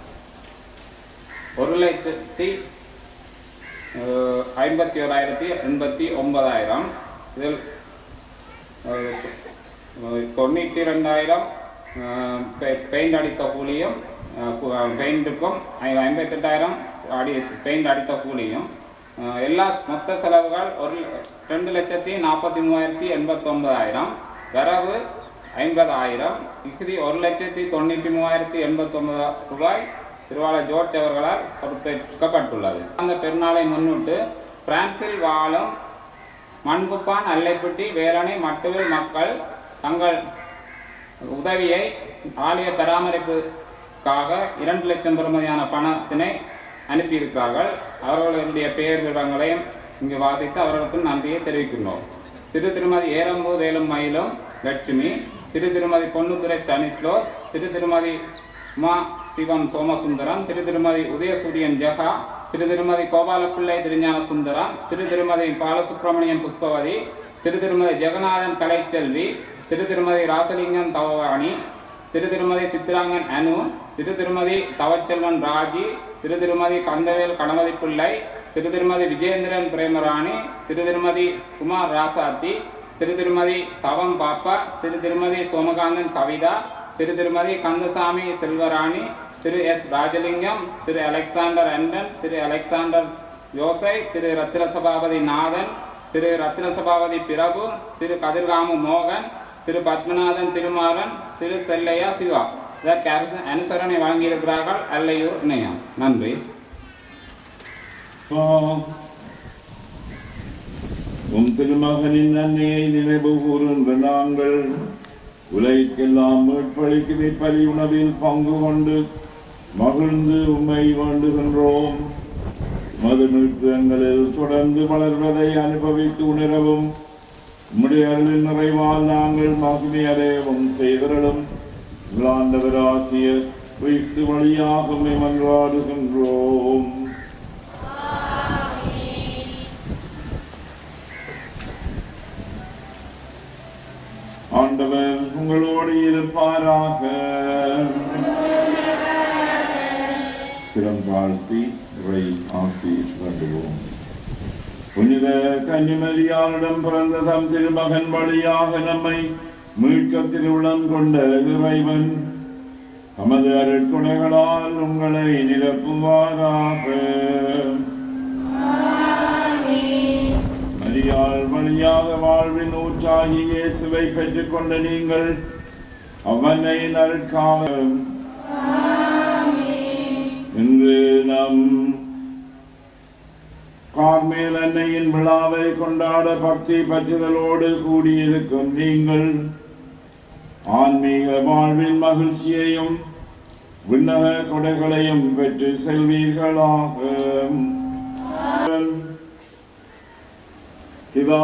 ஒரு லட்சத்தி அஹ், ஐம்பத்தி ஓராயிரத்தி எண்பத்தி ஒன்பதாயிரம் இதில் அஹ், அஹ், தொண்ணூற்றி ரெண்டாயிரம் பெயிண்ட் அடித்த கூலியும் பெயிண்ட்டுக்கும் ஐம்பத்தெட்டாயிரம் அடி பெயிண்ட் அடித்த கூலியும் அஹ், எல்லா மொத்த செலவுகள் ஒரு ல- ரெண்டு லட்சத்தி நாற்பத்தி மூவாயிரத்தி எண்பத்தொன்பதாயிரம் வரவு ஐம்பதாயிரம் இறுதி ஒரு லட்சத்தி தொண்ணூற்றி மூவாயிரத்தி எண்பத்தொன்பது ரூபாய் திருவாளர் ஜோர்ஜ் அவர்களால் பொறுப்பேற்கப்பட்டுள்ளது அந்த பெருநாளை முன்னிட்டு பிரான்சில் வாழும் மண்குப்பான் அல்லைப்பட்டி வேலணை மட்டுவில் மக்கள் தங்கள் உதவியை ஆலய பராமரிப்புக்காக இரண்டு லட்சம் பெறுமதியான பணத்தினை அனுப்பியிருக்கிறார்கள் அவர்களுடைய பெயர் விவரங்களையும் இங்கு வாசித்து அவர்களுக்கு நன்றியை தெரிவிக்கின்றோம் திரு திருமதி ஏரம்பு வேலும் மயிலும் லட்சுமி திரு திருமதி பொன்னுத்துறை ஸ்டானிஸ்லோஸ் திரு திருமதி உமா சிவம் சோமசுந்தரம் திரு திருமதி உதயசூரியன் ஜெகா திரு திருமதி கோபாலப்பிள்ளை திருஞான சுந்தரம் திரு திருமதி பாலசுப்ரமணியம் புஷ்பவதி திரு திருமதி ஜெகநாதன் கலைச்செல்வி திரு திருமதி ராசலிங்கம் தவவாணி திரு திருமதி சித்ராங்கன் அனு திரு திருமதி தவச்செல்வன் ராஜி திரு திருமதி கந்தவேல் கணபதி பிள்ளை திரு திருமதி விஜேந்திரன் பிரேமராணி திரு திருமதி குமார் ராசாத்தி திரு திருமதி தவம் பாப்பா திரு திருமதி சோமகாந்தன் கவிதா திரு திருமதி கந்தசாமி செல்வராணி திரு எஸ் ராஜலிங்கம் திரு அலெக்சாண்டர் அண்டன் திரு அலெக்சாண்டர் யோசை திரு ரத்தின சபாபதி நாதன் திரு ரத்தின சபாபதி பிரபு திரு கதிர்காமு மோகன் திரு பத்மநாதன் திருமாறன் திரு செல்லையா சிவா இதற்கு அரசு- அனுசரணை வழங்கியிருக்கிறார்கள் அல்லையூர் இணையம் நன்றி உம் திருமகனின் நன்மையை நினைவு கூறுகின்ற நாங்கள் உலகிற்கெல்லாம் மீட்பளிக்கும் இப்பலி உணவில் பங்கு கொண்டு மகிழ்ந்து உம்மை வேண்டுகின்றோம் மது மீட்பங்களில் தொடர்ந்து வளர்வதை அனுபவித்து உணரவும் உம்முடைய அருளின் நிறைவால் நாங்கள் மகிமை அடையவும் செய்தரலும் ஆண்டவராகிய கிறிஸ்து வழியாக உம்மை மன்றாடுகின்றோம் ஆண்டவர் உங்களோடு இருப்பாராக சிரம் தாழ்த்தி இறை ஆசி வேண்டுவோம் புனித கன்னிமரியாரிடம் பிறந்த தம் திருமகன் வழியாக நம்மை மீட்க திருவுளம் கொண்ட இறைவன் தமது அருட்கொடைகளால் உங்களை நிரப்புவாராக மரியாள் வழியாக வாழ்வின் ஊற்றாகி இயேசுவை பெற்றுக்கொண்ட நீங்கள் அவனை நற்காம இன்று நம் கார்மேல் அன்னையின் விழாவை கொண்டாட பக்தி பற்றுதலோடு கூடியிருக்கும் நீங்கள் ஆன்மீக வாழ்வின் மகிழ்ச்சியையும் விண்ணக கொடைகளையும் பெற்று செல்வீர்களாக பிதா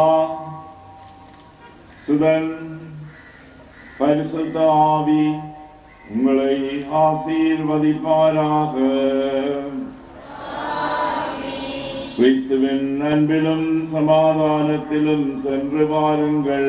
சுதன் பரிசுத்த ஆவி உங்களை ஆசீர்வதிப்பாராக கிறிஸ்துவின் அன்பிலும் சமாதானத்திலும் சென்று வாருங்கள்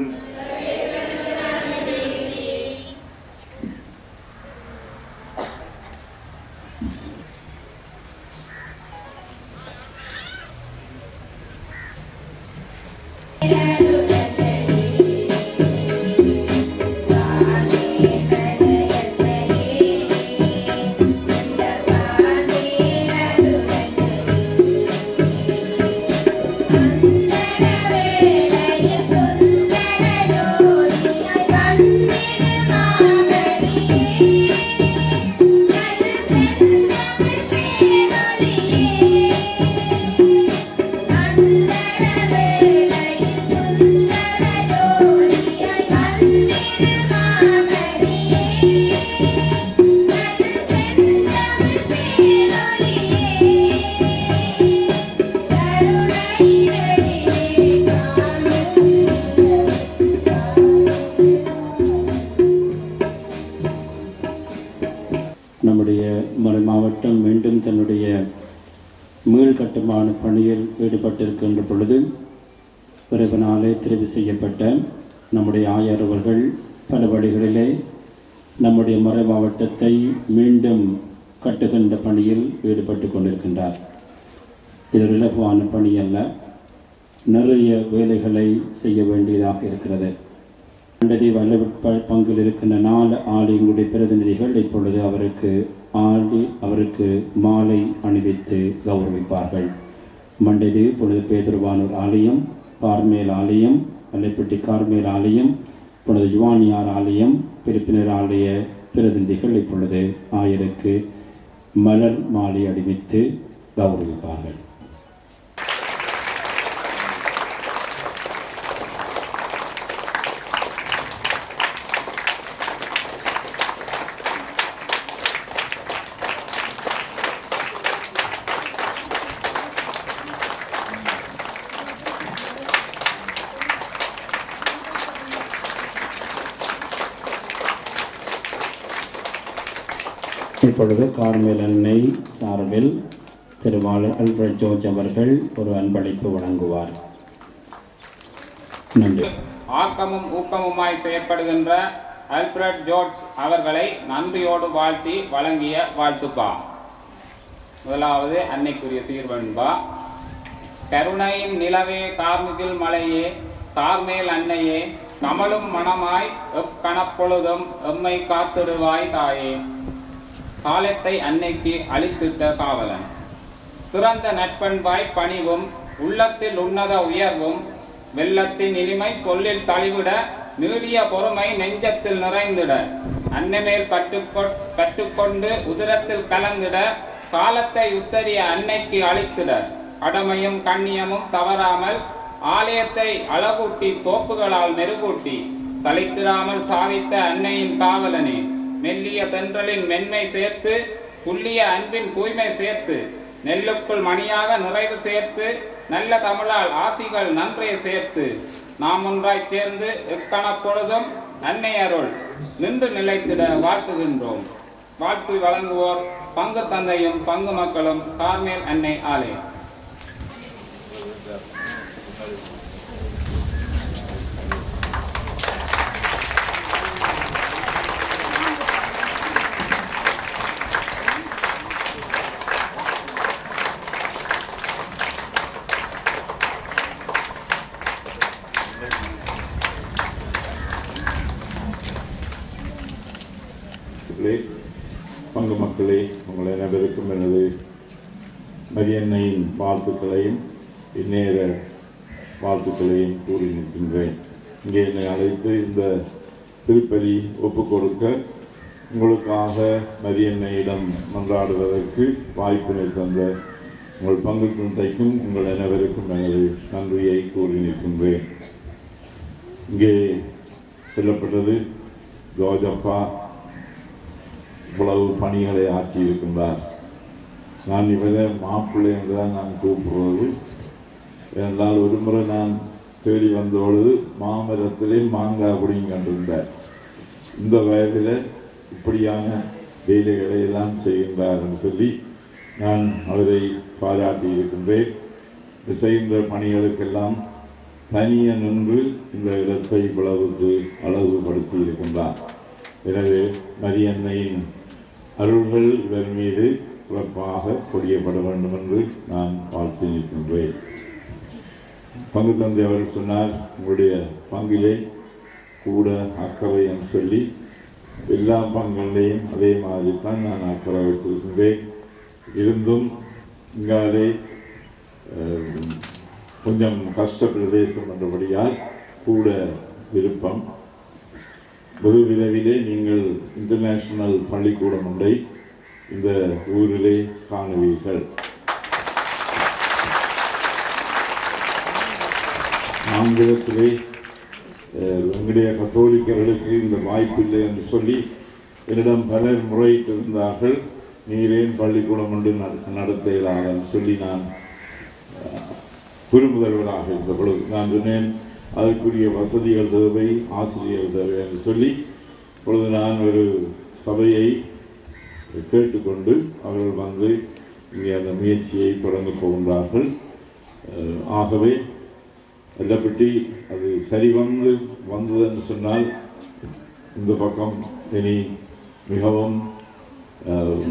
நம்முடைய மறை மாவட்டம் மீண்டும் தன்னுடைய மீள் கட்டுமான பணியில் ஈடுபட்டிருக்கின்ற பொழுது இறைவனாலே தெரிவு செய்யப்பட்ட நம்முடைய ஆயர் அவர்கள் பல வழிகளிலே நம்முடைய மறை மாவட்டத்தை மீண்டும் கட்டுகின்ற பணியில் ஈடுபட்டு கொண்டிருக்கின்றார் இது ஒரு இலகுவான பணி அல்ல நிறைய வேலைகளை செய்ய வேண்டியதாக இருக்கிறது கண்டதி வல்ல பங்கில் இருக்கின்ற நாலு ஆலயங்களுடைய பிரதிநிதிகள் இப்பொழுது அவருக்கு ஆடி அவருக்கு மாலை அணிவித்து கௌரவிப்பார்கள் மண்டதி பொழுது பேதுருவானூர் ஆலயம் கார்மேல் ஆலயம் அல்லைப்பட்டி கார்மேல் ஆலயம் பொழுது யுவானியார் ஆலயம் பிரிப்பினர் ஆலய பிரதிநிதிகள் இப்பொழுது ஆயருக்கு மலர் மாலை அணிவித்து கௌரவிப்பார்கள் இப்பொழுது கார்மேல் அன்னை சார்பில் திருவாளர் அல்ஃபிரட் ஜோர்ஜ் அவர்கள் ஒரு அன்பளிப்பு வழங்குவார் நன்றி ஆக்கமும் ஊக்கமுமாய் செயற்படுகின்ற அல்ஃபிரட் ஜோர்ஜ் அவர்களை நன்றியோடு வாழ்த்தி வழங்கிய வாழ்த்துப்பா முதலாவது அன்னைக்குரிய சீர்வன்பா கருணையின் நிலவே கார்முகில் மலையே கார்மேல் அன்னையே கமலும் மணமாய் எக்கணப்பொழுதும் எம்மை காத்திடுவாய் தாயே காலத்தை அன்னைக்கு அழித்திட்ட காவலன் சிறந்த நட்பண்பாய் பணிவும் உள்ளத்தில் உன்னத உயர்வும் வெள்ளத்தின் இனிமை சொல்லில் தழிவிட நீடிய பொறுமை நெஞ்சத்தில் நிறைந்திட அன்னமேல் பட்டுக்கொ கற்றுக்கொண்டு உதிரத்தில் கலந்திட காலத்தை உத்தரிய அன்னைக்கு அழித்திட கடமையும் கண்ணியமும் தவறாமல் ஆலயத்தை அழகூட்டி தோப்புகளால் மெருகூட்டி சலித்திடாமல் சாதித்த அன்னையின் காவலனே மெல்லிய தென்றலின் மென்மை சேர்த்து துல்லிய அன்பின் தூய்மை சேர்த்து நெல்லுக்குள் மணியாக நிறைவு சேர்த்து நல்ல தமிழால் ஆசிகள் நன்றே சேர்த்து நாம் ஒன்றாய் சேர்ந்து எக்கணப்பொழுதும் அன்னை அருள் நின்று நிலைத்திட வாழ்த்துகின்றோம் வாழ்த்து வழங்குவோர் பங்கு தந்தையும் பங்கு மக்களும் கார்மேல் அன்னை ஆலயம் மக்களே பங்கு மக்களே உங்கள் அனைவருக்கும் எனது மரியன்னையின் வாழ்த்துக்களையும் இந்நேர வாழ்த்துக்களையும் கூறி நிற்கின்றேன் இங்கே என்னை அழைத்து இந்த திருப்பலி ஒப்புக் கொடுக்க உங்களுக்காக மரியன்னையிடம் மன்றாடுவதற்கு வாய்ப்பினை தந்த உங்கள் பங்கு தந்தைக்கும் உங்கள் அனைவருக்கும் எனது நன்றியை கூறி நிற்கின்றேன் இங்கே சொல்லப்பட்டது ஜோஜப்பா இவ்வளவு பணிகளை ஆற்றியிருக்கின்றார் நான் இவரை மாப்பிள்ளை என்று தான் நான் கூப்பிடுவது என்றால் ஒரு முறை நான் தேடி வந்த பொழுது மாமரத்திலே மாங்காய் பிடிங்கி கண்டிருந்தார் இந்த வயதில் இப்படியான வேலைகளை எல்லாம் செய்கின்றார் என்று சொல்லி நான் அவரை பாராட்டி இருக்கின்றேன் இது செய்கின்ற பணிகளுக்கெல்லாம் தனியே நின்று இந்த இடத்தை இவ்வளவுக்கு அழகுபடுத்தி இருக்கின்றார் எனவே மரியன்னையின் அருள்கள் இவர் மீது சிறப்பாக பொழியப்பட வேண்டும் என்று நான் வாழ்த்து நிற்கின்றேன் பங்கு தந்தை அவர்கள் சொன்னார் உங்களுடைய பங்கிலே கூட அக்கறை என்று சொல்லி எல்லா பங்குகளையும் அதே மாதிரி தான் நான் அக்கறை வைத்திருக்கின்றேன் இருந்தும் இங்காலே அஹ், கொஞ்சம் கஷ்ட பிரதேசம் என்றபடியால் கூட விருப்பம் வெகு விரைவிலே நீங்கள் இன்டர்நேஷனல் பள்ளிக்கூடம் ஒன்றை இந்த ஊரிலே காணுவீர்கள் ஆங்கிலத்திலே அஹ், எங்களுடைய கத்தோலிக்கர்களுக்கு இந்த வாய்ப்பில்லை என்று சொல்லி என்னிடம் பலர் முறையிட்டிருந்தார்கள் நீரேன் பள்ளிக்கூடம் ஒன்று நட- நடத்த இயலாதுன்னு சொல்லி நான் குறுமுதல்வராக இருந்த பொழுது நான் சொன்னேன் அதற்குரிய வசதிகள் தேவை ஆசிரியர் தேவை என்று சொல்லி இப்பொழுது நான் ஒரு சபையை கேட்டுக்கொண்டு அவர்கள் வந்து இங்கே அந்த முயற்சியை தொடங்க போகின்றார்கள் அஹ், ஆகவே எல்லப்பட்டி அது சரி வந்து வந்ததுன்னு சொன்னால் இந்த பக்கம் இனி மிகவும் அஹ்,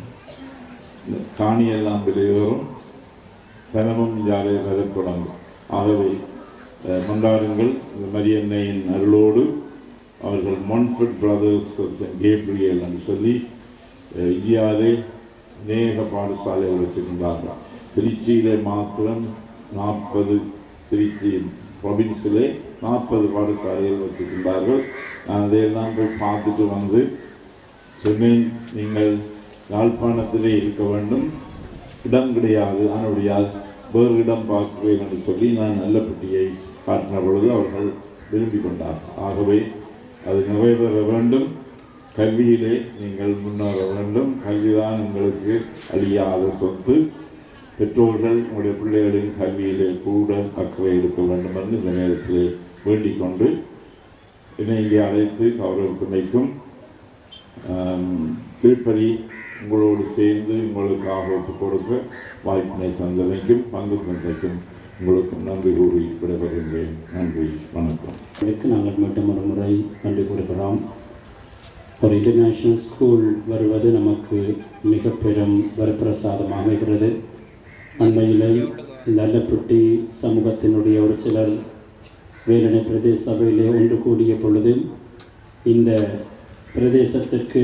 காணியெல்லாம் விலையோறும் தினமும் ஜாலே வரத் தொடங்கும் ஆகவே அஹ், கொண்டாடுங்கள் இந்த மரியன்னையின் அருளோடு அவர்கள் மொன்ஃபர்ட் பிரதர்ஸ் கேப்ரியல் என்று சொல்லி அஹ், இந்தியாவிலே அநேக பாடசாலைகள் வச்சிருந்தார்கள் திருச்சியிலே மாத்திரம் நாற்பது திருச்சி ப்ரொவின்ஸிலே நாற்பது பாடசாலைகள் வச்சிருந்தார்கள் நான் அதையெல்லாம் போய் பார்த்துட்டு வந்து சொன்னேன் நீங்கள் யாழ்ப்பாணத்திலே இருக்க வேண்டும் இடம் கிடையாது அதனுடையால் வேறு இடம் பார்க்குவேன் என்று சொல்லி நான் நல்லப்பட்டியை காட்டின பொழுது அவர்கள் விரும்பி கொண்டார் ஆகவே அது நிறைவேற வேண்டும் கல்வியிலே நீங்கள் முன்னேற வேண்டும் கல்விதான் உங்களுக்கு அழியாத சொத்து பெற்றோர்கள் உங்களுடைய பிள்ளைகளின் கல்வியிலே கூட அக்கறை எடுக்க வேண்டும் என்று இந்த நேரத்திலே வேண்டிக் கொண்டு என்னை இங்கே அழைத்து கௌரவத்துணைக்கும் ஆம், திருப்பதி உங்களோடு சேர்ந்து உங்களுக்காக ஒப்புக் கொடுக்க வாய்ப்பினை தந்தமைக்கும் பங்கு தந்தைக்கும் உங்களுக்கு நன்றி கூறி விடைபெறுகின்றேன் நன்றி வணக்கம் இதற்கு நாங்கள் மட்டும் ஒரு முறை நன்றி கூறுகிறோம் ஒரு இன்டர்நேஷ்னல் ஸ்கூல் வருவது நமக்கு மிக பெரும் வரப்பிரசாதமாக இருக்கிறது அண்மையிலே நல்லப்பட்டி சமூகத்தினுடைய ஒரு சிலர் வேலனை பிரதேச சபையிலே ஒன்று கூடிய பொழுது இந்த பிரதேசத்திற்கு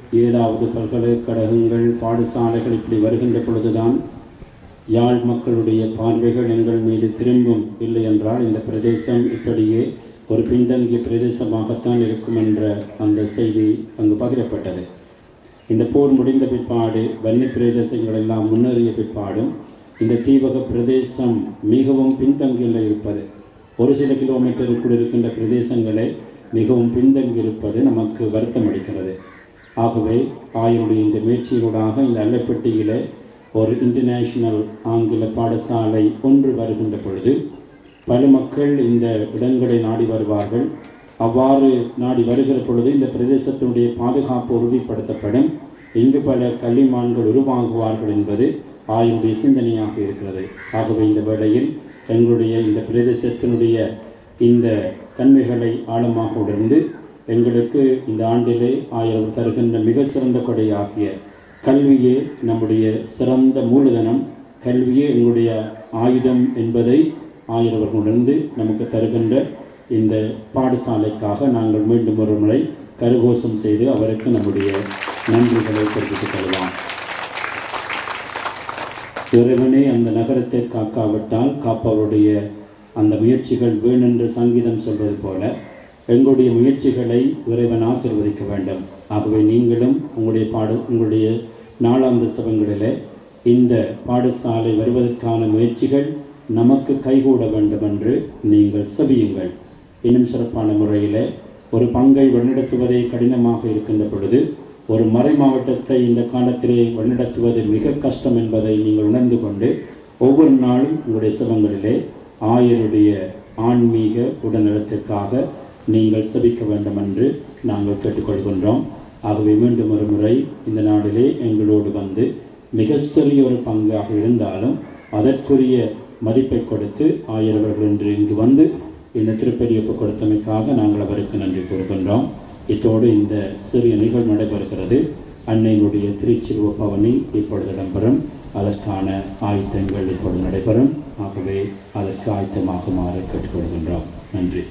ஏதாவது பல்கலைக்கழகங்கள் பாடசாலைகள் இப்படி வருகின்ற பொழுதுதான் யாழ் மக்களுடைய பார்வைகள் எங்கள் மீது திரும்பும் இல்லை என்றால் இந்த பிரதேசம் இப்படியே ஒரு பின்தங்கிய பிரதேசமாகத்தான் இருக்கும் என்ற அந்த செய்தி அங்கு பகிரப்பட்டது இந்த போர் முடிந்த பிற்பாடு வன்னி பிரதேசங்கள் எல்லாம் முன்னேறிய பிற்பாடும் இந்த தீவக பிரதேசம் மிகவும் பின்தங்கியில் இருப்பது ஒரு சில கிலோமீட்டருக்குள் இருக்கின்ற பிரதேசங்களே மிகவும் பின்தங்கியிருப்பது நமக்கு வருத்தம் அளிக்கிறது ஆகவே ஆயருடைய இந்த முயற்சியினூடாக இந்த அல்லப்பட்டியிலே ஒரு இன்டர்நேஷனல் ஆங்கில பாடசாலை ஒன்று வருகின்ற பொழுது பல மக்கள் இந்த இடங்களை நாடி வருவார்கள் அவ்வாறு நாடி வருகிற பொழுது இந்த பிரதேசத்தினுடைய பாதுகாப்பு உறுதிப்படுத்தப்படும் இங்கு பல கல்விமான்கள் உருவாகுவார்கள் என்பது ஆயுடைய சிந்தனையாக இருக்கிறது ஆகவே இந்த வேளையில் எங்களுடைய இந்த பிரதேசத்தினுடைய இந்த தன்மைகளை ஆழமாக உணர்ந்து எங்களுக்கு இந்த ஆண்டிலே ஆயிரம் தருகின்ற மிக சிறந்த கொடையாகிய கல்வியே நம்முடைய சிறந்த மூலதனம் கல்வியே எங்களுடைய ஆயுதம் என்பதை ஆயிரவர்கள் உணர்ந்து நமக்கு தருகின்ற இந்த பாடசாலைக்காக நாங்கள் மீண்டும் ஒரு முறை கருகோஷம் செய்து அவருக்கு நம்முடைய நன்றிகளை தெரிவித்துக் கொள்ளலாம் இறைவனே அந்த நகரத்தை காக்காவிட்டால் காப்பவருடைய அந்த முயற்சிகள் வீணென்று சங்கீதம் சொல்வது போல எங்களுடைய முயற்சிகளை இறைவன் ஆசிர்வதிக்க வேண்டும் ஆகவே நீங்களும் உங்களுடைய பாடு உங்களுடைய நாளாந்த சபங்களிலே இந்த பாடசாலை வருவதற்கான முயற்சிகள் நமக்கு கைகூட வேண்டும் என்று நீங்கள் செபியுங்கள் இன்னும் சிறப்பான முறையில் ஒரு பங்கை வழிநடத்துவதே கடினமாக இருக்கின்ற பொழுது ஒரு மறை மாவட்டத்தை இந்த காலத்திலே வழிநடத்துவது மிக கஷ்டம் என்பதை நீங்கள் உணர்ந்து கொண்டு ஒவ்வொரு நாளும் உங்களுடைய சிவங்களிலே ஆயருடைய ஆன்மீக உடல்நலத்திற்காக நீங்கள் செபிக்க வேண்டும் என்று நாங்கள் கேட்டுக்கொள்கின்றோம் ஆகவே மீண்டும் ஒரு முறை இந்த நாளிலே எங்களோடு வந்து மிக சிறிய ஒரு பங்காக இருந்தாலும் அதற்குரிய மதிப்பை கொடுத்து ஆயிரவர்கள் என்று இங்கு வந்து இந்த திருப்பதியப்பு கொடுத்தமைக்காக நாங்கள் அவருக்கு நன்றி கூறுகின்றோம் இத்தோடு இந்த சிறிய நிகழ்வு நடைபெறுகிறது அன்னையினுடைய திருச்சிறுவ பவனி இப்பொழுது இடம்பெறும் அதற்கான ஆயத்தங்கள் இப்பொழுது நடைபெறும் ஆகவே அதற்கு ஆயத்தமாகுமாறு கேட்டுக்கொள்கின்றோம் நன்றி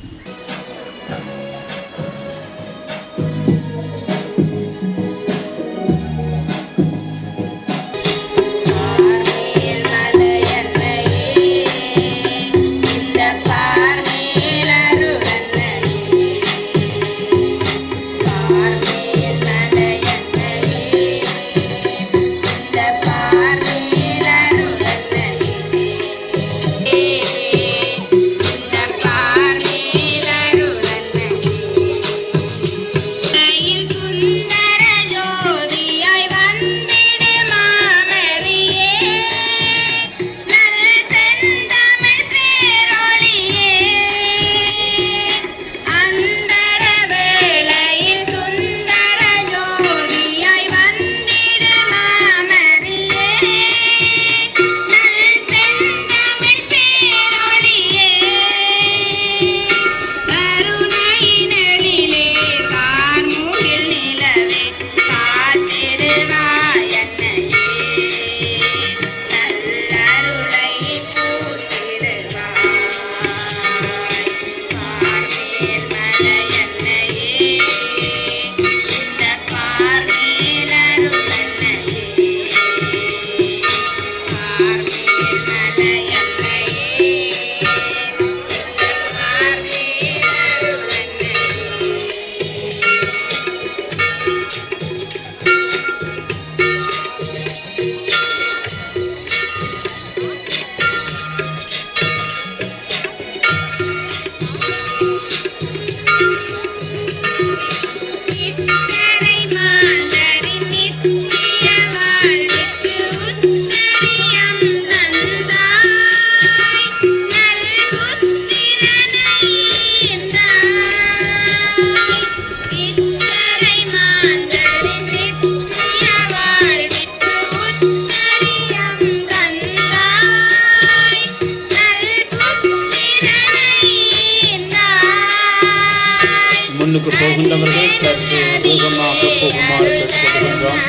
முன்னுக்கு போகின்றவர்கள் சற்று வேகமாக போகுமாறு கேட்டுக்கொள்கின்றோம்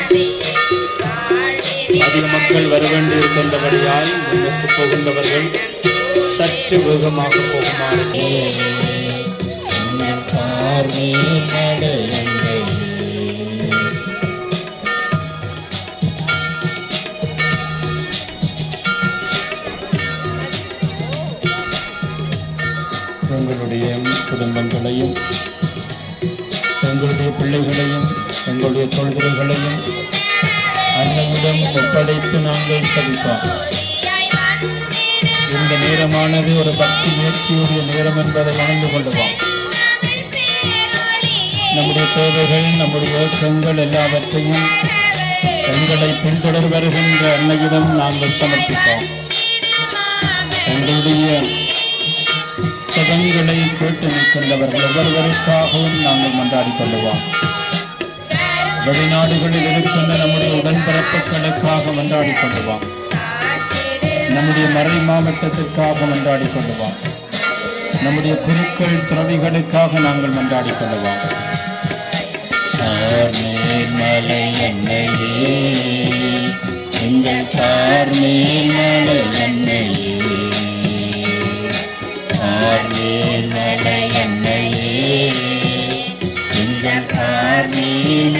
அதிக மக்கள் வர வேண்டியிருக்கின்றபடியால் முன்னுக்கு போகின்றவர்கள் சற்று வேகமாக போகுமாறு பார்வை நடையங்கள் எங்களுடைய குடும்பங்களையும் எங்களுடைய பிள்ளைகளையும் எங்களுடைய தொழில்களையும் அன்னையிடம் ஒப்படைத்து நாங்கள் சபிப்போம் இந்த நேரமானது ஒரு பக்தி முயற்சியுடைய நேரம் என்பதை உணர்ந்து கொள்ளுவோம் நம்முடைய தேவைகள் நம்முடைய ஏக்கங்கள் எல்லாவற்றையும் எங்களை பின்தொடர் வருகின்ற அன்னையிடம் நாங்கள் சமர்ப்பிப்போம் எங்களுடைய சதங்களை கேட்டு நிற்கின்றவர்கள் ஒவ்வொருவருக்காகவும் நாங்கள் மன்றாடிக் கொள்ளுவோம் வெளிநாடுகளில் இருக்கின்ற நம்முடைய உடன்பிறப்புகளுக்காக மன்றாடிக் கொள்ளுவோம் நம்முடைய மறை மாவட்டத்திற்காக மன்றாடிக் கொள்ளுவோம் நம்முடைய குருக்கள் துறவிகளுக்காக நாங்கள் மன்றாடிக் கொள்ளுவோம் மலை என்னையே எங்கள் தார்மேல் மலை என்னையே தார்மேல் மலை என்னையே எங்கள் தார்மேல்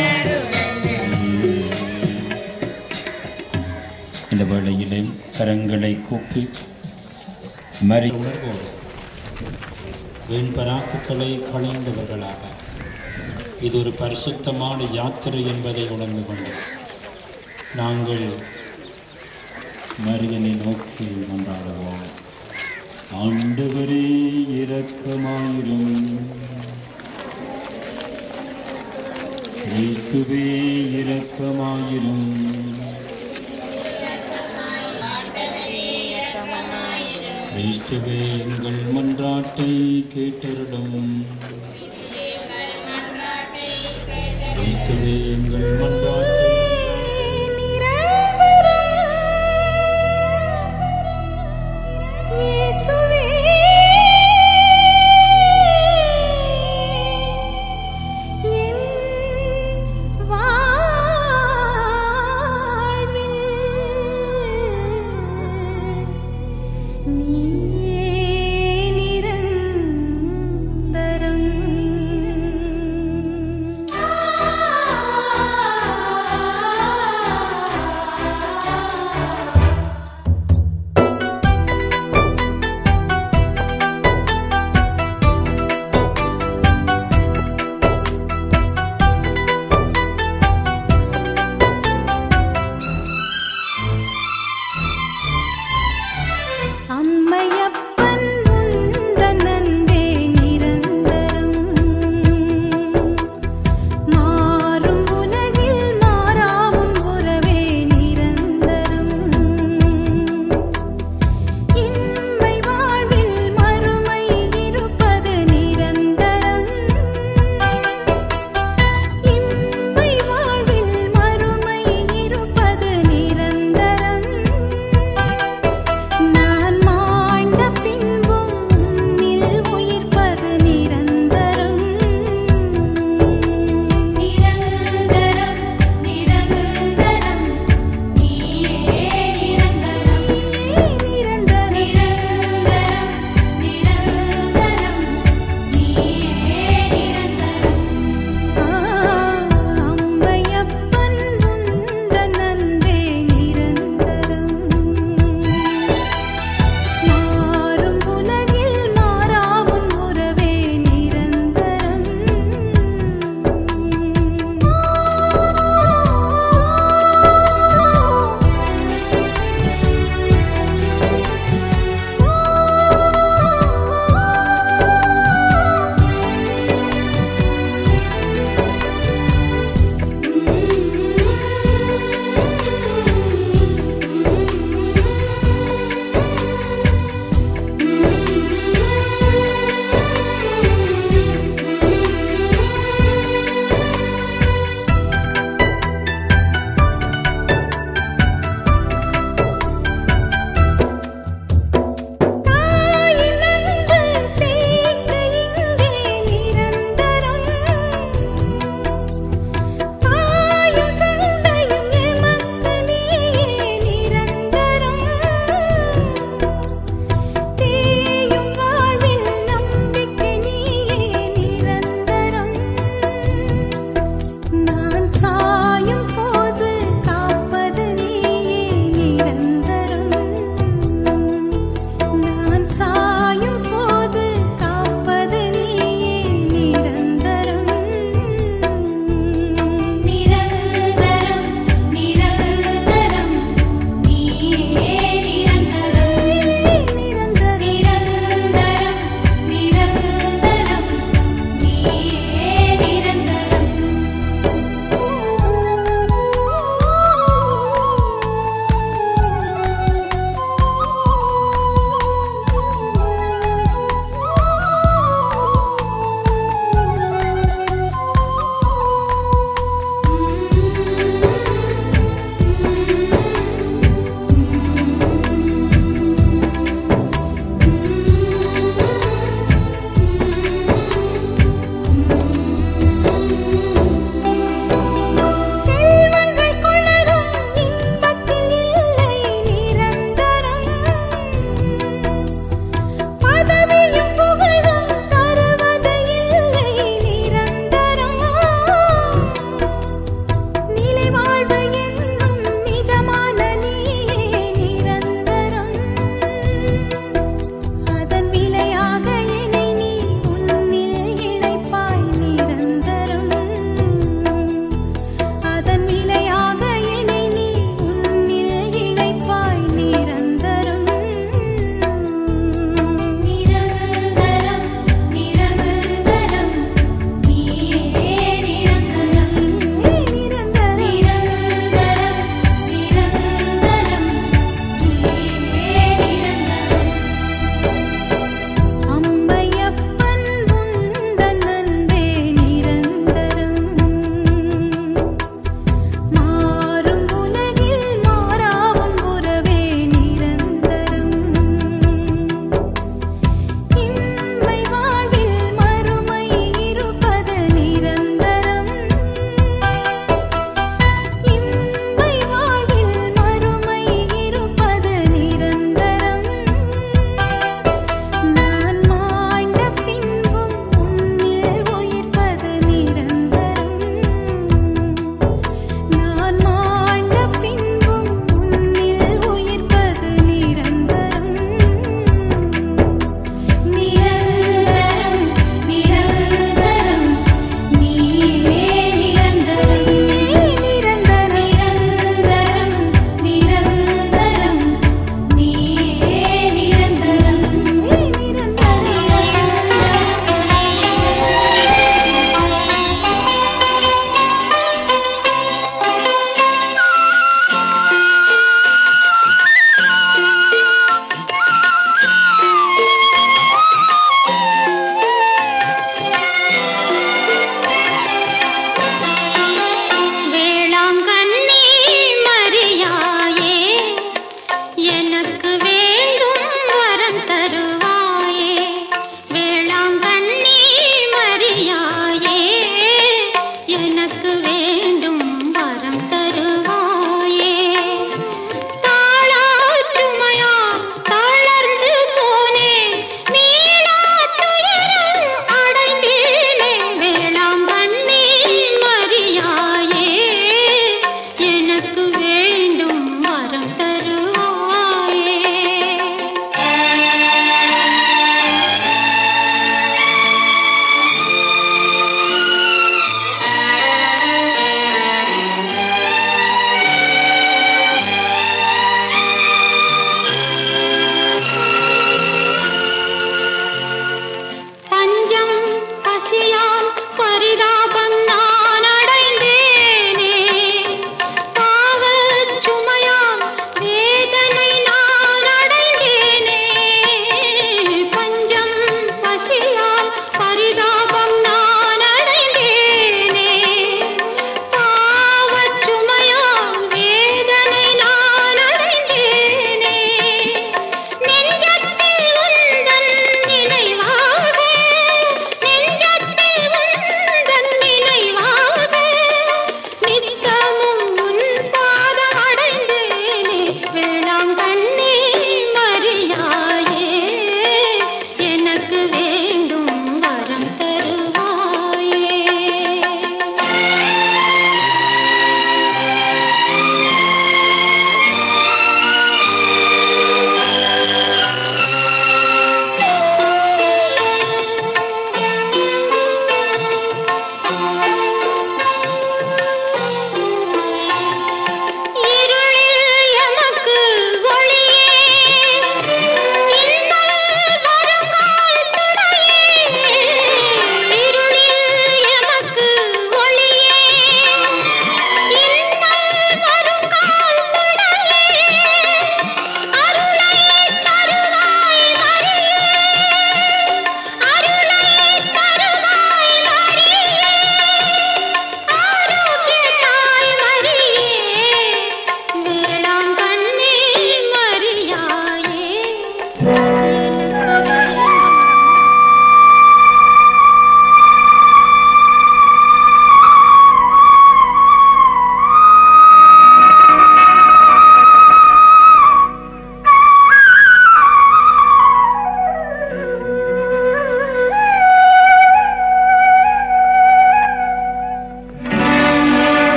இந்த வேளையிலே கரங்களை கூப்பி மறி உணர்வோடு வீண் பராக்குகளை களைந்தவர்களாக இது ஒரு பரிசுத்தமான யாத்திரை என்பதை உணர்ந்து கொண்டு நாங்கள் மரியனை நோக்கி கொண்டாடுவோம் ஆண்டவரே இரக்கமாயிரும் கிறிஸ்துவே இரக்கமாயிரும் கிறிஸ்துவே எங்கள் மன்றாட்டை கேட்டருடும் கிறிஸ்துவே எங்கள் மன்றாட்டை நிரந்தரம்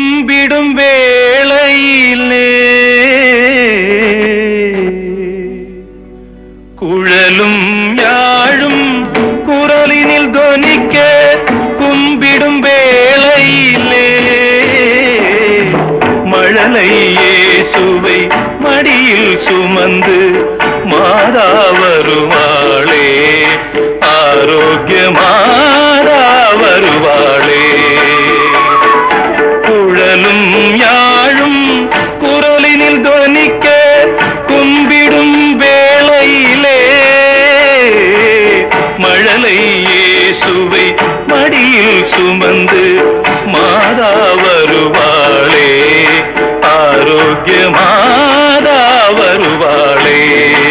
கும்பிடும் வேளையிலே குழலும் யாழும் குரலினில் தொனிக்க கும்பிடும் வேளையிலே மழலை இயேசுவை மடியில் சுமந்து மாதா வருவாளே ஆரோக்கிய மாதா வருவாளே குழலும் யாழும் குரலினில் தொனிக்க கும்பிடும் வேளையிலே மழலை இயேசுவை மடியில் சுமந்து மாதா வருவாளே ஆரோக்கிய மாதா வருவாளே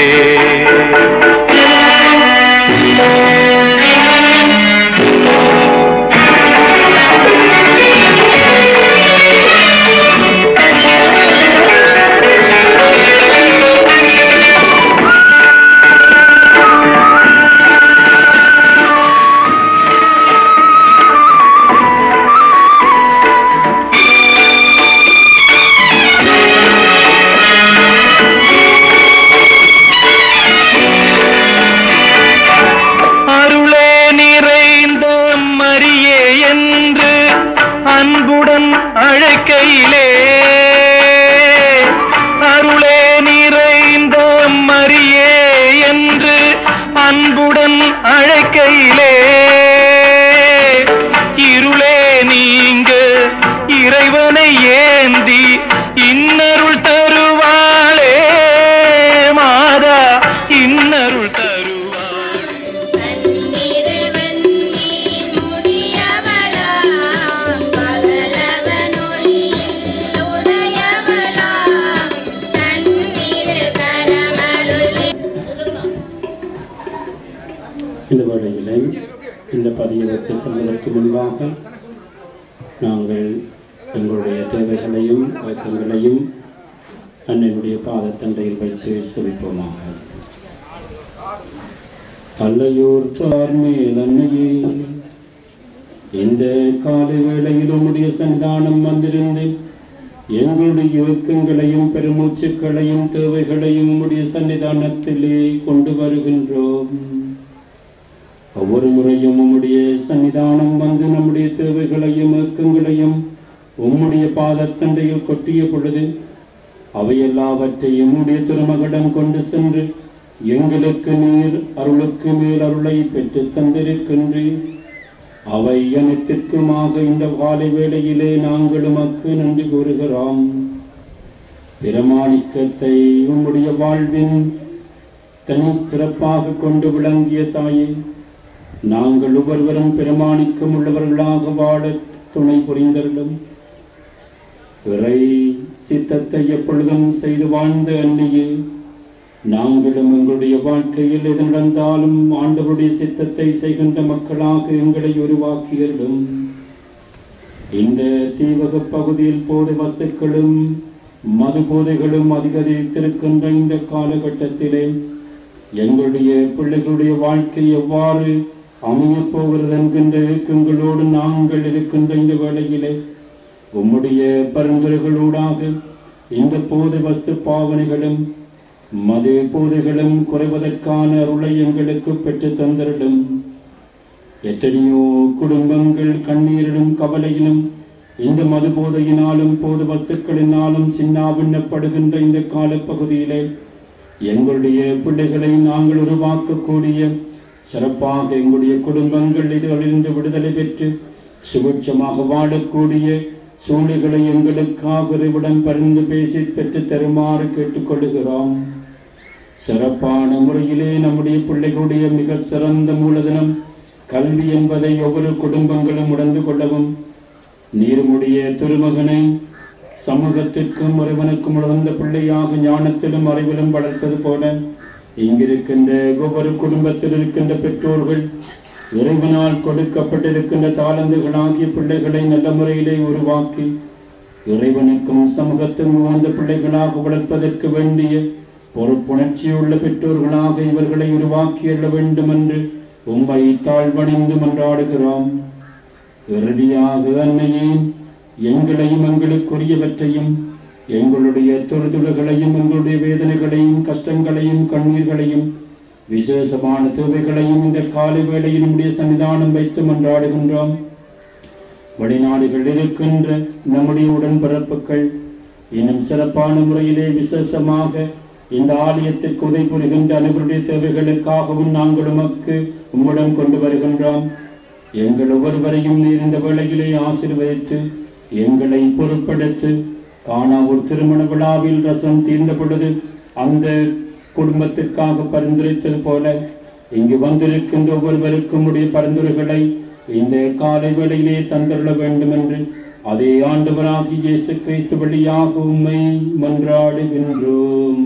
அருளே நிறைந்த மரியே என்று அன்புடன் அழைக்கையிலே அருளே நிறைந்த மரியே என்று அன்புடன் அழைக்கையிலே இருளே நீங்க இறைவனை ஏந்தி இன்னருள் தருவாளே மாதா இன்னருள் தருவாளே இந்த வேளையிலே இந்த பதியவற்கு செல்வதற்கு முன்பாக நாங்கள் எங்களுடைய தேவைகளையும் வழக்கங்களையும் அன்னையுடைய பாதத்தண்டையில் வைத்து செவிப்போமாக அல்லையோர் தார்மேல் அன்னையே இந்த காலை வேளையில் உம்முடைய சந்தானம் வந்திருந்து எங்களுடைய இயக்கங்களையும் பெருமூச்சுக்களையும் தேவைகளையும் உம்முடைய சன்னிதானத்திலே கொண்டு வருகின்றோம் ஒவ்வொரு முறையும் உம்முடைய சன்னிதானம் வந்து நம்முடைய தேவைகளையும் ஏக்கங்களையும் உம்முடைய பாதத்தண்டையில் கொட்டிய பொழுது அவை எல்லாவற்றையும் உம்முடைய திருமகளிடம் கொண்டு சென்று எங்களுக்கு நீர் அருளுக்கு மேல் அருளை பெற்று தந்திருக்கின்றீர் அவை அனைத்திற்குமாக இந்த காலை வேளையிலே நாங்கள் உமக்கு நன்றி கூறுகிறோம் பிரமாணிக்கத்தை உம்முடைய வாழ்வின் தனி சிறப்பாக கொண்டு விளங்கிய தாயே நாங்கள் ஒவ்வொருவரும் பிரமாணிக்கம் உள்ளவர்களாக வாழ துணை புரிந்தருளும் இறை சித்தத்தை எப்பொழுதும் செய்து வாழ்ந்த அன்னையே நாங்களும் எங்களுடைய வாழ்க்கையில் எது நடந்தாலும் ஆண்டவருடைய சித்தத்தை செய்கின்ற மக்களாக எங்களை உருவாக்கியர்களும் இந்த தீவக பகுதியில் போதை வஸ்துக்களும் மது போதைகளும் அதிகரித்திருக்கின்ற இந்த காலகட்டத்திலே எங்களுடைய பிள்ளைகளுடைய வாழ்க்கை எவ்வாறு அமையப் போகிறது என்கின்ற இயக்கங்களோடு நாங்கள் இருக்கின்ற இந்த வேளையிலே உம்முடைய பரிந்துரைகளூடாக இந்த போதை வஸ்து பாவனைகளும் மது போதைகளும் குறைவதற்கான அருளை எங்களுக்கு பெற்று தந்திரலும் எத்தனையோ குடும்பங்கள் கண்ணீரிலும் கவலையிலும் இந்த மது போதையினாலும் போது வஸ்துக்களினாலும் சின்னாபின்னப்படுகின்ற இந்த காலப்பகுதியிலே எங்களுடைய பிள்ளைகளை நாங்கள் உருவாக்கக்கூடிய சிறப்பாக எங்களுடைய குடும்பங்கள் இதுகளிலிருந்து விடுதலை பெற்று சுபிட்சமாக வாழக்கூடிய சூழ்நிலைகளை எங்களுக்காக இறைவிடம் பரிந்து பேசி பெற்று தருமாறு கேட்டுக்கொள்கிறோம் சிறப்பான முறையிலே நம்முடைய பிள்ளைகளுடைய மிக சிறந்த மூலதனம் கல்வி என்பதை ஒவ்வொரு குடும்பங்களும் உணர்ந்து கொள்ளவும் நீர்முடைய திருமகனை சமூகத்திற்கும் ஒருவனுக்கும் உணர்ந்த பிள்ளையாக ஞானத்திலும் அறிவிலும் வளர்த்தது போல இங்கிருக்கின்ற ஒவ்வொரு குடும்பத்தில் இருக்கின்ற பெற்றோர்கள் இறைவனால் கொடுக்கப்பட்டிருக்கின்ற தாளந்துகளாகிய பிள்ளைகளை நல்ல முறையிலே உருவாக்கி இறைவனுக்கும் சமூகத்தும் உகந்த பிள்ளைகளாக வளர்ப்பதற்கு வேண்டிய பொறுப்புணர்ச்சியுள்ள பெற்றோர்களாக இவர்களை உருவாக்கி எழ வேண்டும் என்று உம்மை தாழ்வணிந்து மன்றாடுகிறோம் இறுதியாக அன்னையே எங்களையும் எங்களுக்குரியவற்றையும் எங்களுடைய துருதுடுகளையும் எங்களுடைய வேதனைகளையும் கஷ்டங்களையும் கண்ணீர்களையும் விசேஷமான தேவைகளையும் இந்த காலை வேளையில் நம்முடைய சன்னிதானம் வைத்து மன்றாடுகின்றோம் வெளிநாடுகளில் இருக்கின்ற நம்முடைய உடன்பிறப்புகள் இன்னும் சிறப்பான முறையிலே விசேஷமாக இந்த ஆலயத்திற்கு உதவி புரிகின்ற அனைவருடைய தேவைகளுக்காகவும் நாங்கள் உமக்கு உம்மிடம் கொண்டு வருகின்றோம் எங்கள் ஒவ்வொருவரையும் நீர் இந்த வேளையிலே ஆசீர்வதித்து எங்களை பொறுப்படுத்து காணாவூர் திருமண விழாவில் ரசம் தீர்ந்த பொழுது அந்த குடும்பத்திற்காக பரிந்துரைத்தது போல இங்கு வந்திருக்கின்ற ஒவ்வொருவருக்கும் உடைய பரிந்துரைகளை இந்த காலை வேளையிலே தந்துள்ள வேண்டும் என்று அதே ஆண்டவராகி இயேசு கிறிஸ்து வழியாக உம்மை மன்றாடுகின்றோம்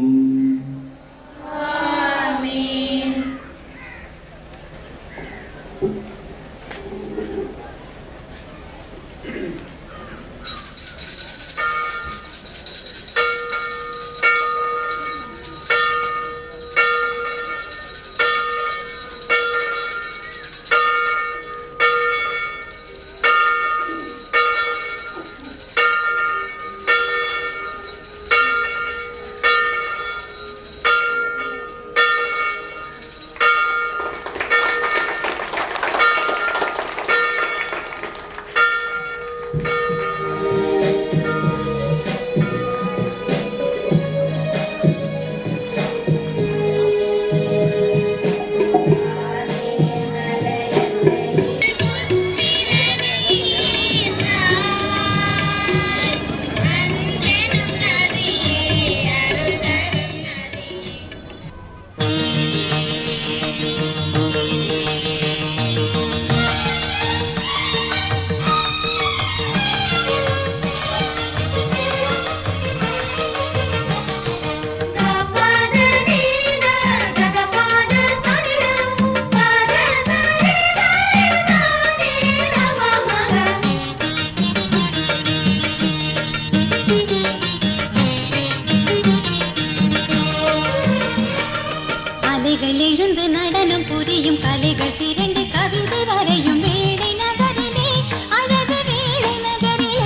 அலைகள் எழுந்து நடனம் புரியும் கலைகள் திரண்டு கவிதை வரையும் வேளை நகரிலே அழகு வேளை நகரிலே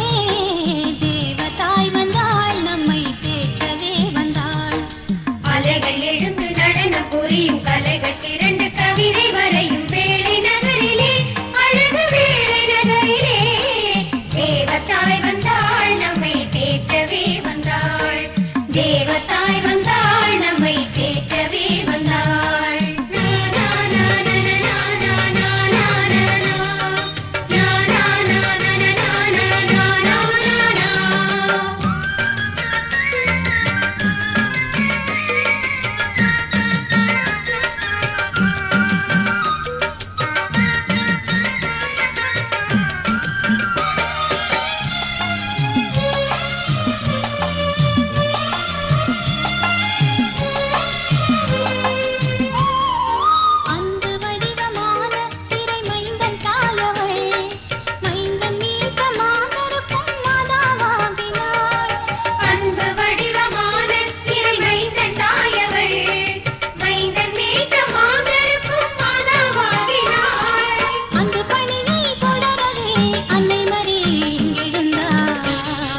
தேவதாய் வந்தாள் நம்மை தேற்றவே வந்தாள் அலைகள் எழுந்து நடனம் புரியும் கலைகள் திரண்டு கவிதை வரையும் வேளை நகரிலே அழகு வேளை நகரிலே தேவத்தாய் வந்தாள் நம்மை தேற்றவே வந்தாள் தேவத்தாய் வந்தாள் நம்மை தேற்றவே வந்தாள் நா, நா, நா, நா, நா, நா, நா, நா, நா, நா. நா, நா, நா, நா, நா, நா, நா, நா, நா, நா. அன்பு வடிவமான திரை மைந்தன் தாயவள் மைந்தன் மீட்க மாந்தருக்கும் மாதாவாகினாள் அன்பு வடிவமான இறை மைந்தன் தாயவள் மைந்தன் மீட்ட மாந்தருக்கும் மாதாவாகினாள் அன்று பணியை தொடரவே அன்னை மரி எழுந்தாள்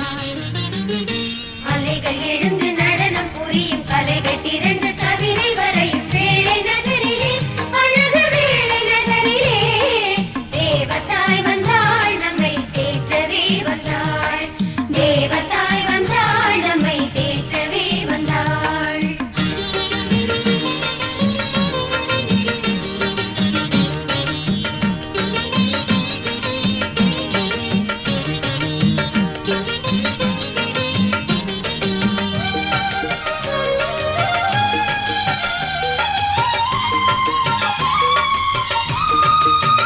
அலைகள் எழுந்து நடனம் புரியும் கலைகள் திரண்டு கவிதை வரையும் வேளை நகரிலே அழகு வேளை நகரிலே தேவத்தாய் வந்தாள் நம்மை தேற்றவே வந்தாள் தேவத்தாய் வந்தாள் நம்மை தேற்றவே வந்தாள்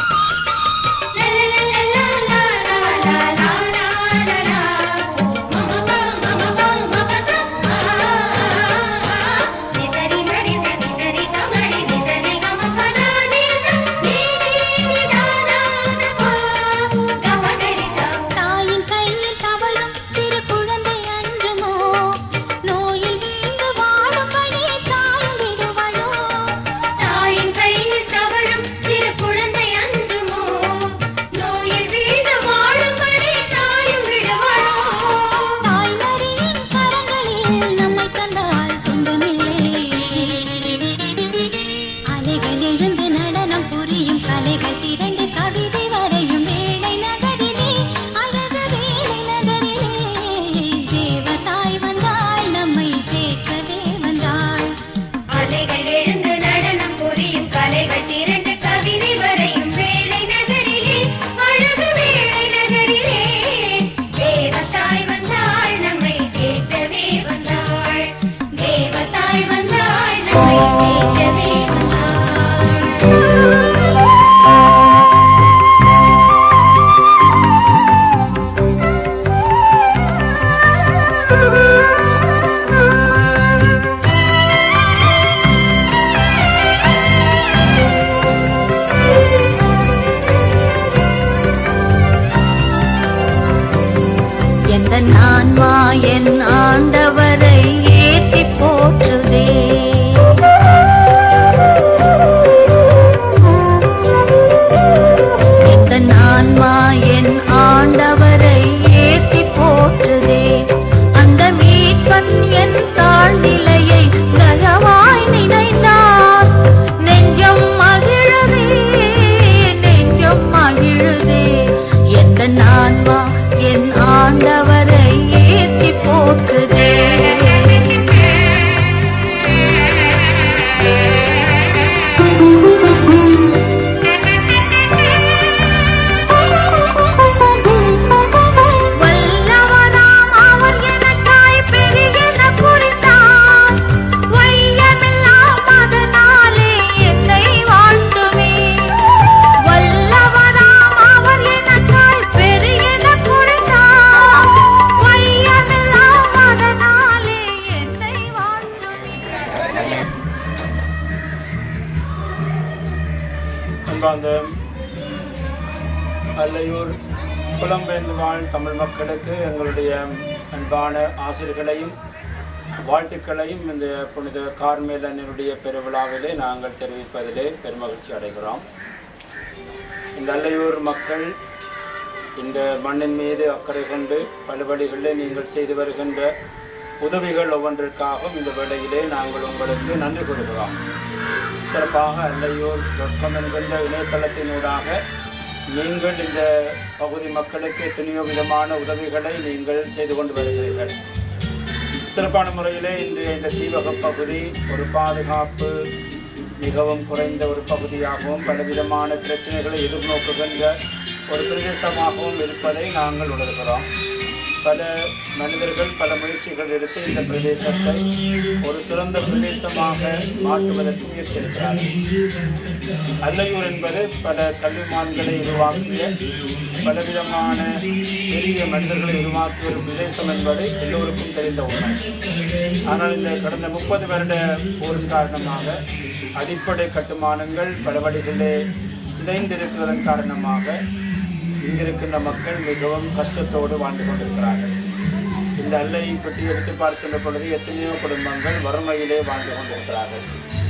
La la la la la la la la la la. ஆன்மா என் ஆண்டவரை ஏத்தி போற்றுதே எந்த ஆன்மா என் ஆண்டவரை ஏத்தி போற்றுதே அந்த மீட்பன் என் தாழ்நிலையை தயவாய் நினைந்தார் நெஞ்சம் மகிழுதே நெஞ்சம் மகிழுதே எந்த ஆன்மா என் ஆண்டவரை ஏத்தி போற்றுதே வல்லவராம் அவர் எனக்காய் பெரியன புரிந்தார் வையமெல்லாம் அதனாலே என்னை வாழ்த்துமே வல்லவராம் அவர் எனக்காய் பெரியன புரிந்தார் வையமெல்லாம் அதனாலே என்னை வாழ்த்துமே அன்பார்ந்த அல்லையூர் புலம்பெயர்ந்து வாழ் தமிழ் மக்களுக்கு எங்களுடைய அன்பான ஆசிரியர்களையும் வாழ்த்துக்களையும் இந்த புனித கார்மேலனுடைய பெருவிழாவிலே நாங்கள் தெரிவிப்பதிலே பெருமகிழ்ச்சி அடைகிறோம் இந்த அல்லையூர் மக்கள் இந்த மண்ணின் மீது அக்கறை கொண்டு பல வழிகளில் நீங்கள் செய்து வருகின்ற உதவிகள் ஒவ்வொன்றிற்காகவும் இந்த வேளையிலே நாங்கள் உங்களுக்கு நன்றி கூறுகிறோம் சிறப்பாக அல்லையூர் டாட் காம் என்கின்ற இணையதளத்தினூடாக நீங்கள் இந்த பகுதி மக்களுக்கு எத்தனையோ விதமான உதவிகளை நீங்கள் செய்து கொண்டு வருகிறீர்கள் சிறப்பான முறையிலே இன்றைய இந்த தீவக பகுதி ஒரு பாதுகாப்பு மிகவும் குறைந்த ஒரு பகுதியாகவும் பலவிதமான பிரச்சனைகளை எதிர்நோக்குகின்ற ஒரு பிரதேசமாகவும் இருப்பதை நாங்கள் உணர்கிறோம் பல மனிதர்கள் பல முயற்சிகள் எடுத்து இந்த பிரதேசத்தை ஒரு சிறந்த பிரதேசமாக மாற்றுவதற்கு முயற்சி எடுக்கிறார்கள் அல்லையூர் என்பது பல கல்விமான்களை உருவாக்கிய பலவிதமான பெரிய மனிதர்களை உருவாக்கிய ஒரு பிரதேசம் என்பது எல்லோருக்கும் தெரிந்த உண்மை ஆனால் இந்த கடந்த முப்பது வருட போரின் காரணமாக அடிப்படை கட்டுமானங்கள் பல வழிகளிலே சிதைந்திருக்கிறதன் காரணமாக இங்கிருக்கின்ற மக்கள் மிகவும் கஷ்டத்தோடு வாழ்ந்து கொண்டிருக்கிறார்கள் இந்த அல்லையை பற்றி எடுத்து பார்க்கின்ற பொழுது எத்தனையோ குடும்பங்கள் வறுமையிலே வாழ்ந்து கொண்டிருக்கிறார்கள்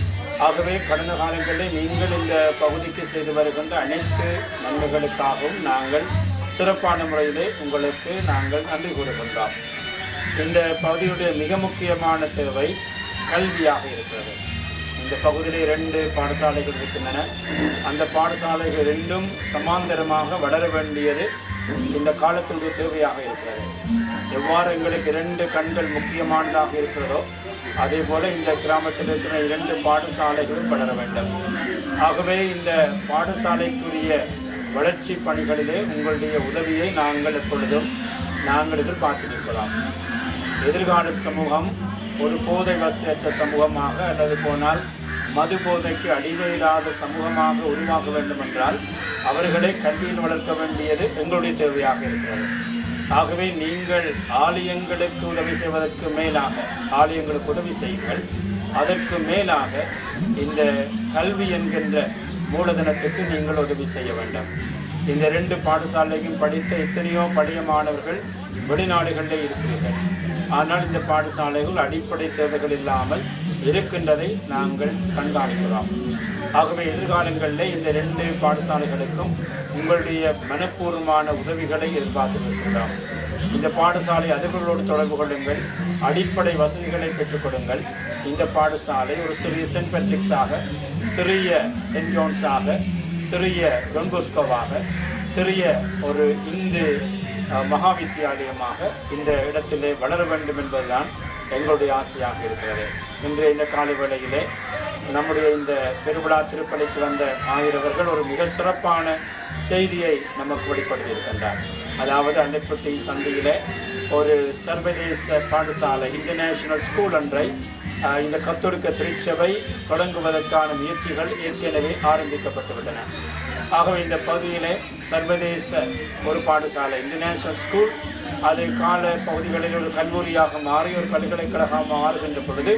ஆகவே கடந்த காலங்களில் நீங்கள் இந்த பகுதிக்கு செய்து வருகின்ற அனைத்து நன்மைகளுக்காகவும் நாங்கள் சிறப்பான முறையிலே உங்களுக்கு நாங்கள் நன்றி கூறுகின்றோம் இந்த பகுதியுடைய மிக முக்கியமான தேவை கல்வியாக இருக்கிறது இந்த பகுதியில் இரண்டு பாடசாலைகள் இருக்கின்றன அந்த பாடசாலைகள் ரெண்டும் சமாந்தரமாக வளர வேண்டியது இந்த காலத்துடைய தேவையாக இருக்கிறது எவ்வாறு எங்களுக்கு இரண்டு கண்கள் முக்கியமானதாக இருக்கிறதோ அதே போல இந்த கிராமத்தில் இருக்கிற இரண்டு பாடசாலைகளும் வளர வேண்டும் ஆகவே இந்த பாடசாலைக்குரிய வளர்ச்சி பணிகளிலே உங்களுடைய உதவியை நாங்கள் எப்பொழுதும் நாங்கள் எதிர்பார்த்து நிற்கலாம் எதிர்கால சமூகம் ஒரு போதை வசதியற்ற சமூகமாக அல்லது போனால் மது போதைக்கு அடிமையில்லாத சமூகமாக உருவாக்க வேண்டும் என்றால் அவர்களை கல்வியில் வளர்க்க வேண்டியது எங்களுடைய தேவையாக இருக்கிறது ஆகவே நீங்கள் ஆலயங்களுக்கு உதவி செய்வதற்கு மேலாக ஆலயங்களுக்கு உதவி செய்யுங்கள் அதற்கு மேலாக இந்த கல்வி என்கின்ற மூலதனத்துக்கு நீங்கள் உதவி செய்ய வேண்டும் இந்த ரெண்டு பாடசாலையும் படித்த எத்தனையோ பழைய மாணவர்கள் வெளிநாடுகளிலே இருக்கிறீர்கள் ஆனால் இந்த பாடசாலைகள் அடிப்படை தேவைகள் இல்லாமல் இருக்கின்றதை நாங்கள் கண்காணிக்கிறோம் ஆகவே எதிர்காலங்களில் இந்த ரெண்டு பாடசாலைகளுக்கும் உங்களுடைய மனப்பூர்வமான உதவிகளை எதிர்பார்த்திருக்கின்றோம் இந்த பாடசாலை அதிபர்களோடு தொடர்பு கொள்ளுங்கள் அடிப்படை வசதிகளை பெற்றுக் கொடுங்கள் இந்த பாடசாலை ஒரு சிறிய சென்ட் பெட்ரிக்ஸாக சிறிய சென்ட் ஜோன்ஸாக சிறிய டொன்போஸ்கோவாக சிறிய ஒரு இந்து அஹ், மகா வித்தியாலயமாக இந்த இடத்திலே வளர வேண்டும் என்பதுதான் எங்களுடைய ஆசையாக இருக்கிறது இன்றைய இந்த காலை வேளையிலே நம்முடைய இந்த பெருவிழா திருப்பலிக்கு வந்த ஆயிரவர்கள் ஒரு மிக சிறப்பான செய்தியை நமக்கு வெளிப்படுத்தியிருக்கின்றார் அதாவது அன்னைப்பட்டி சந்தையிலே ஒரு சர்வதேச பாடசாலை இன்டர்நேஷனல் ஸ்கூல் ஒன்றை அஹ், இந்த கத்தோலிக்க திருச்சபை தொடங்குவதற்கான முயற்சிகள் ஏற்கனவே ஆரம்பிக்கப்பட்டுவிட்டன ஆகவே இந்த பகுதியிலே சர்வதேச ஒரு பாடசாலை இன்டர்நேஷனல் ஸ்கூல் அது கால பகுதிகளில் ஒரு கல்லூரியாக மாறி ஒரு பல்கலைக்கழகமாக மாறுகின்ற பொழுது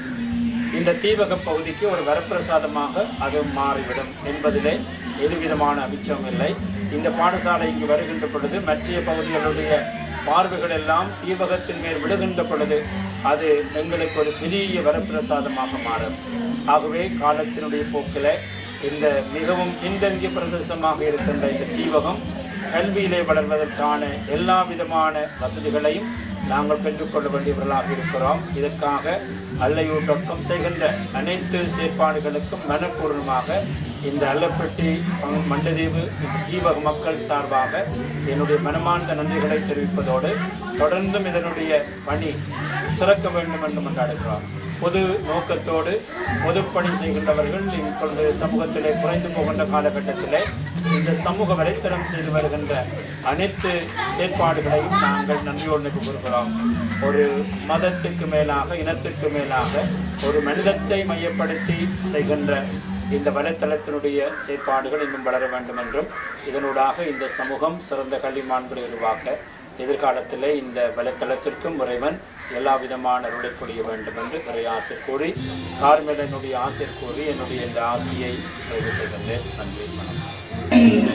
இந்த தீவக பகுதிக்கு ஒரு வரப்பிரசாதமாக அது மாறிவிடும் என்பதிலே எதுவிதமான அபிச்சம் இல்லை இந்த பாடசாலை இங்கு வருகின்ற பொழுது மற்ற பகுதிகளுடைய பார்வைகள் எல்லாம் தீபகத்தின் மேல் விழுகின்ற பொழுது அது எங்களுக்கு ஒரு பெரிய வரப்பிரசாதமாக மாறும் ஆகவே காலத்தினுடைய போக்கில் இந்த மிகவும் பின்தங்கிய பிரதேசமாக இருக்கின்ற இந்த தீவகம் கல்வியிலே வளர்வதற்கான எல்லா விதமான வசதிகளையும் நாங்கள் பெற்றுக்கொள்ள வேண்டியவர்களாக இருக்கிறோம் இதற்காக அல்லையூட்டக்கம் செய்கின்ற அனைத்து செயற்பாடுகளுக்கும் மனப்பூர்வமாக இந்த அல்லப்பட்டி பங்- மண்டதீவு தீபக மக்கள் சார்பாக என்னுடைய மனமார்ந்த நன்றிகளை தெரிவிப்பதோடு தொடர்ந்தும் இதனுடைய பணி சிறக்க வேண்டும் என்று மன்றாடுகிறோம் பொது நோக்கத்தோடு பொதுப்பணி செய்கின்றவர்கள் இப்பொழுது சமூகத்திலே குறைந்து போகின்ற காலகட்டத்திலே இந்த சமூக வலைத்தளம் செய்து வருகின்ற அனைத்து செயற்பாடுகளையும் நாங்கள் நன்றியோடு நினைவு கூறுகிறோம் ஒரு மதத்திற்கு மேலாக இனத்திற்கு மேலாக ஒரு மனிதத்தை மையப்படுத்தி செய்கின்ற இந்த வலைத்தளத்தினுடைய செயற்பாடுகள் இன்னும் வளர வேண்டும் என்றும் இதனூடாக இந்த சமூகம் சிறந்த கல்விமான்களை உருவாக்க எதிர்காலத்திலே இந்த வலைத்தளத்திற்கும் இறைவன் எல்லா விதமான அருளை புரிய வேண்டும் என்று இறை ஆசை கூறி கார்மேலனுடைய ஆசை கூறி என்னுடைய இந்த ஆசையை நிறைவு செய்கின்றேன் நன்றி வணக்கம்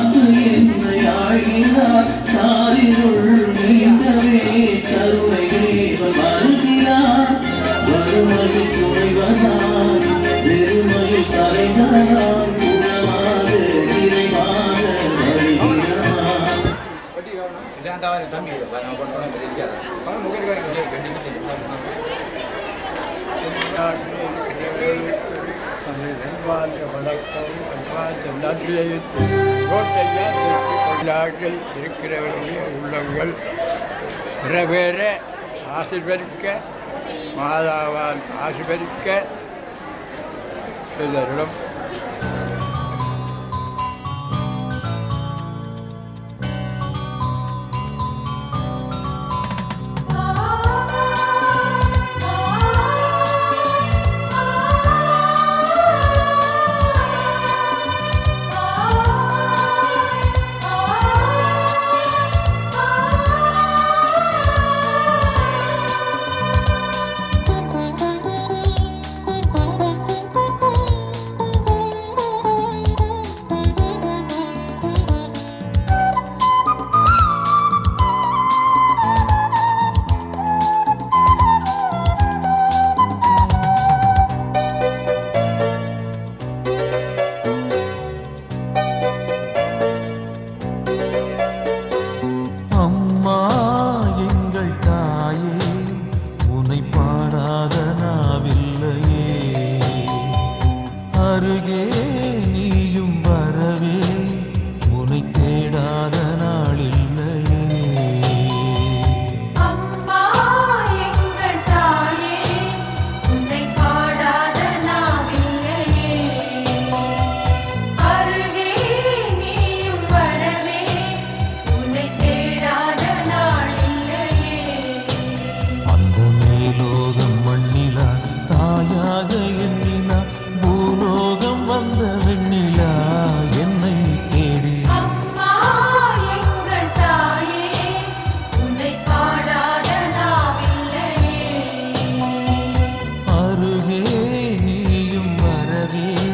நாட்டில் இருக்கிறவர்களுடைய உள்ளங்கள் பிறவேற ஆசிர்வதிக்க மாதாவால் ஆசிர்வதிக்க சிலரிடம் அம்மா எங்கள் தாயே உன்னை பாடாத நாவில்லையே அருகே நீயும் வரவே உன்னை தேடாத நாளில்லையே அம்மா எங்கள் தாயே உன்னை பாடாத நாவில்லையே அருகே நீயும் வரவே உன்னை தேடாத நாளில்லையே அந்த மேலோகம் மண்ணிலா தாயாக எண்ணிலா பூலோகம் வந்த வெண்ணிலா என்னை தேடி அம்மா எங்கள் தாயே உன்னை பாடாத நாவில்லையே அருகே நீயும் வரவே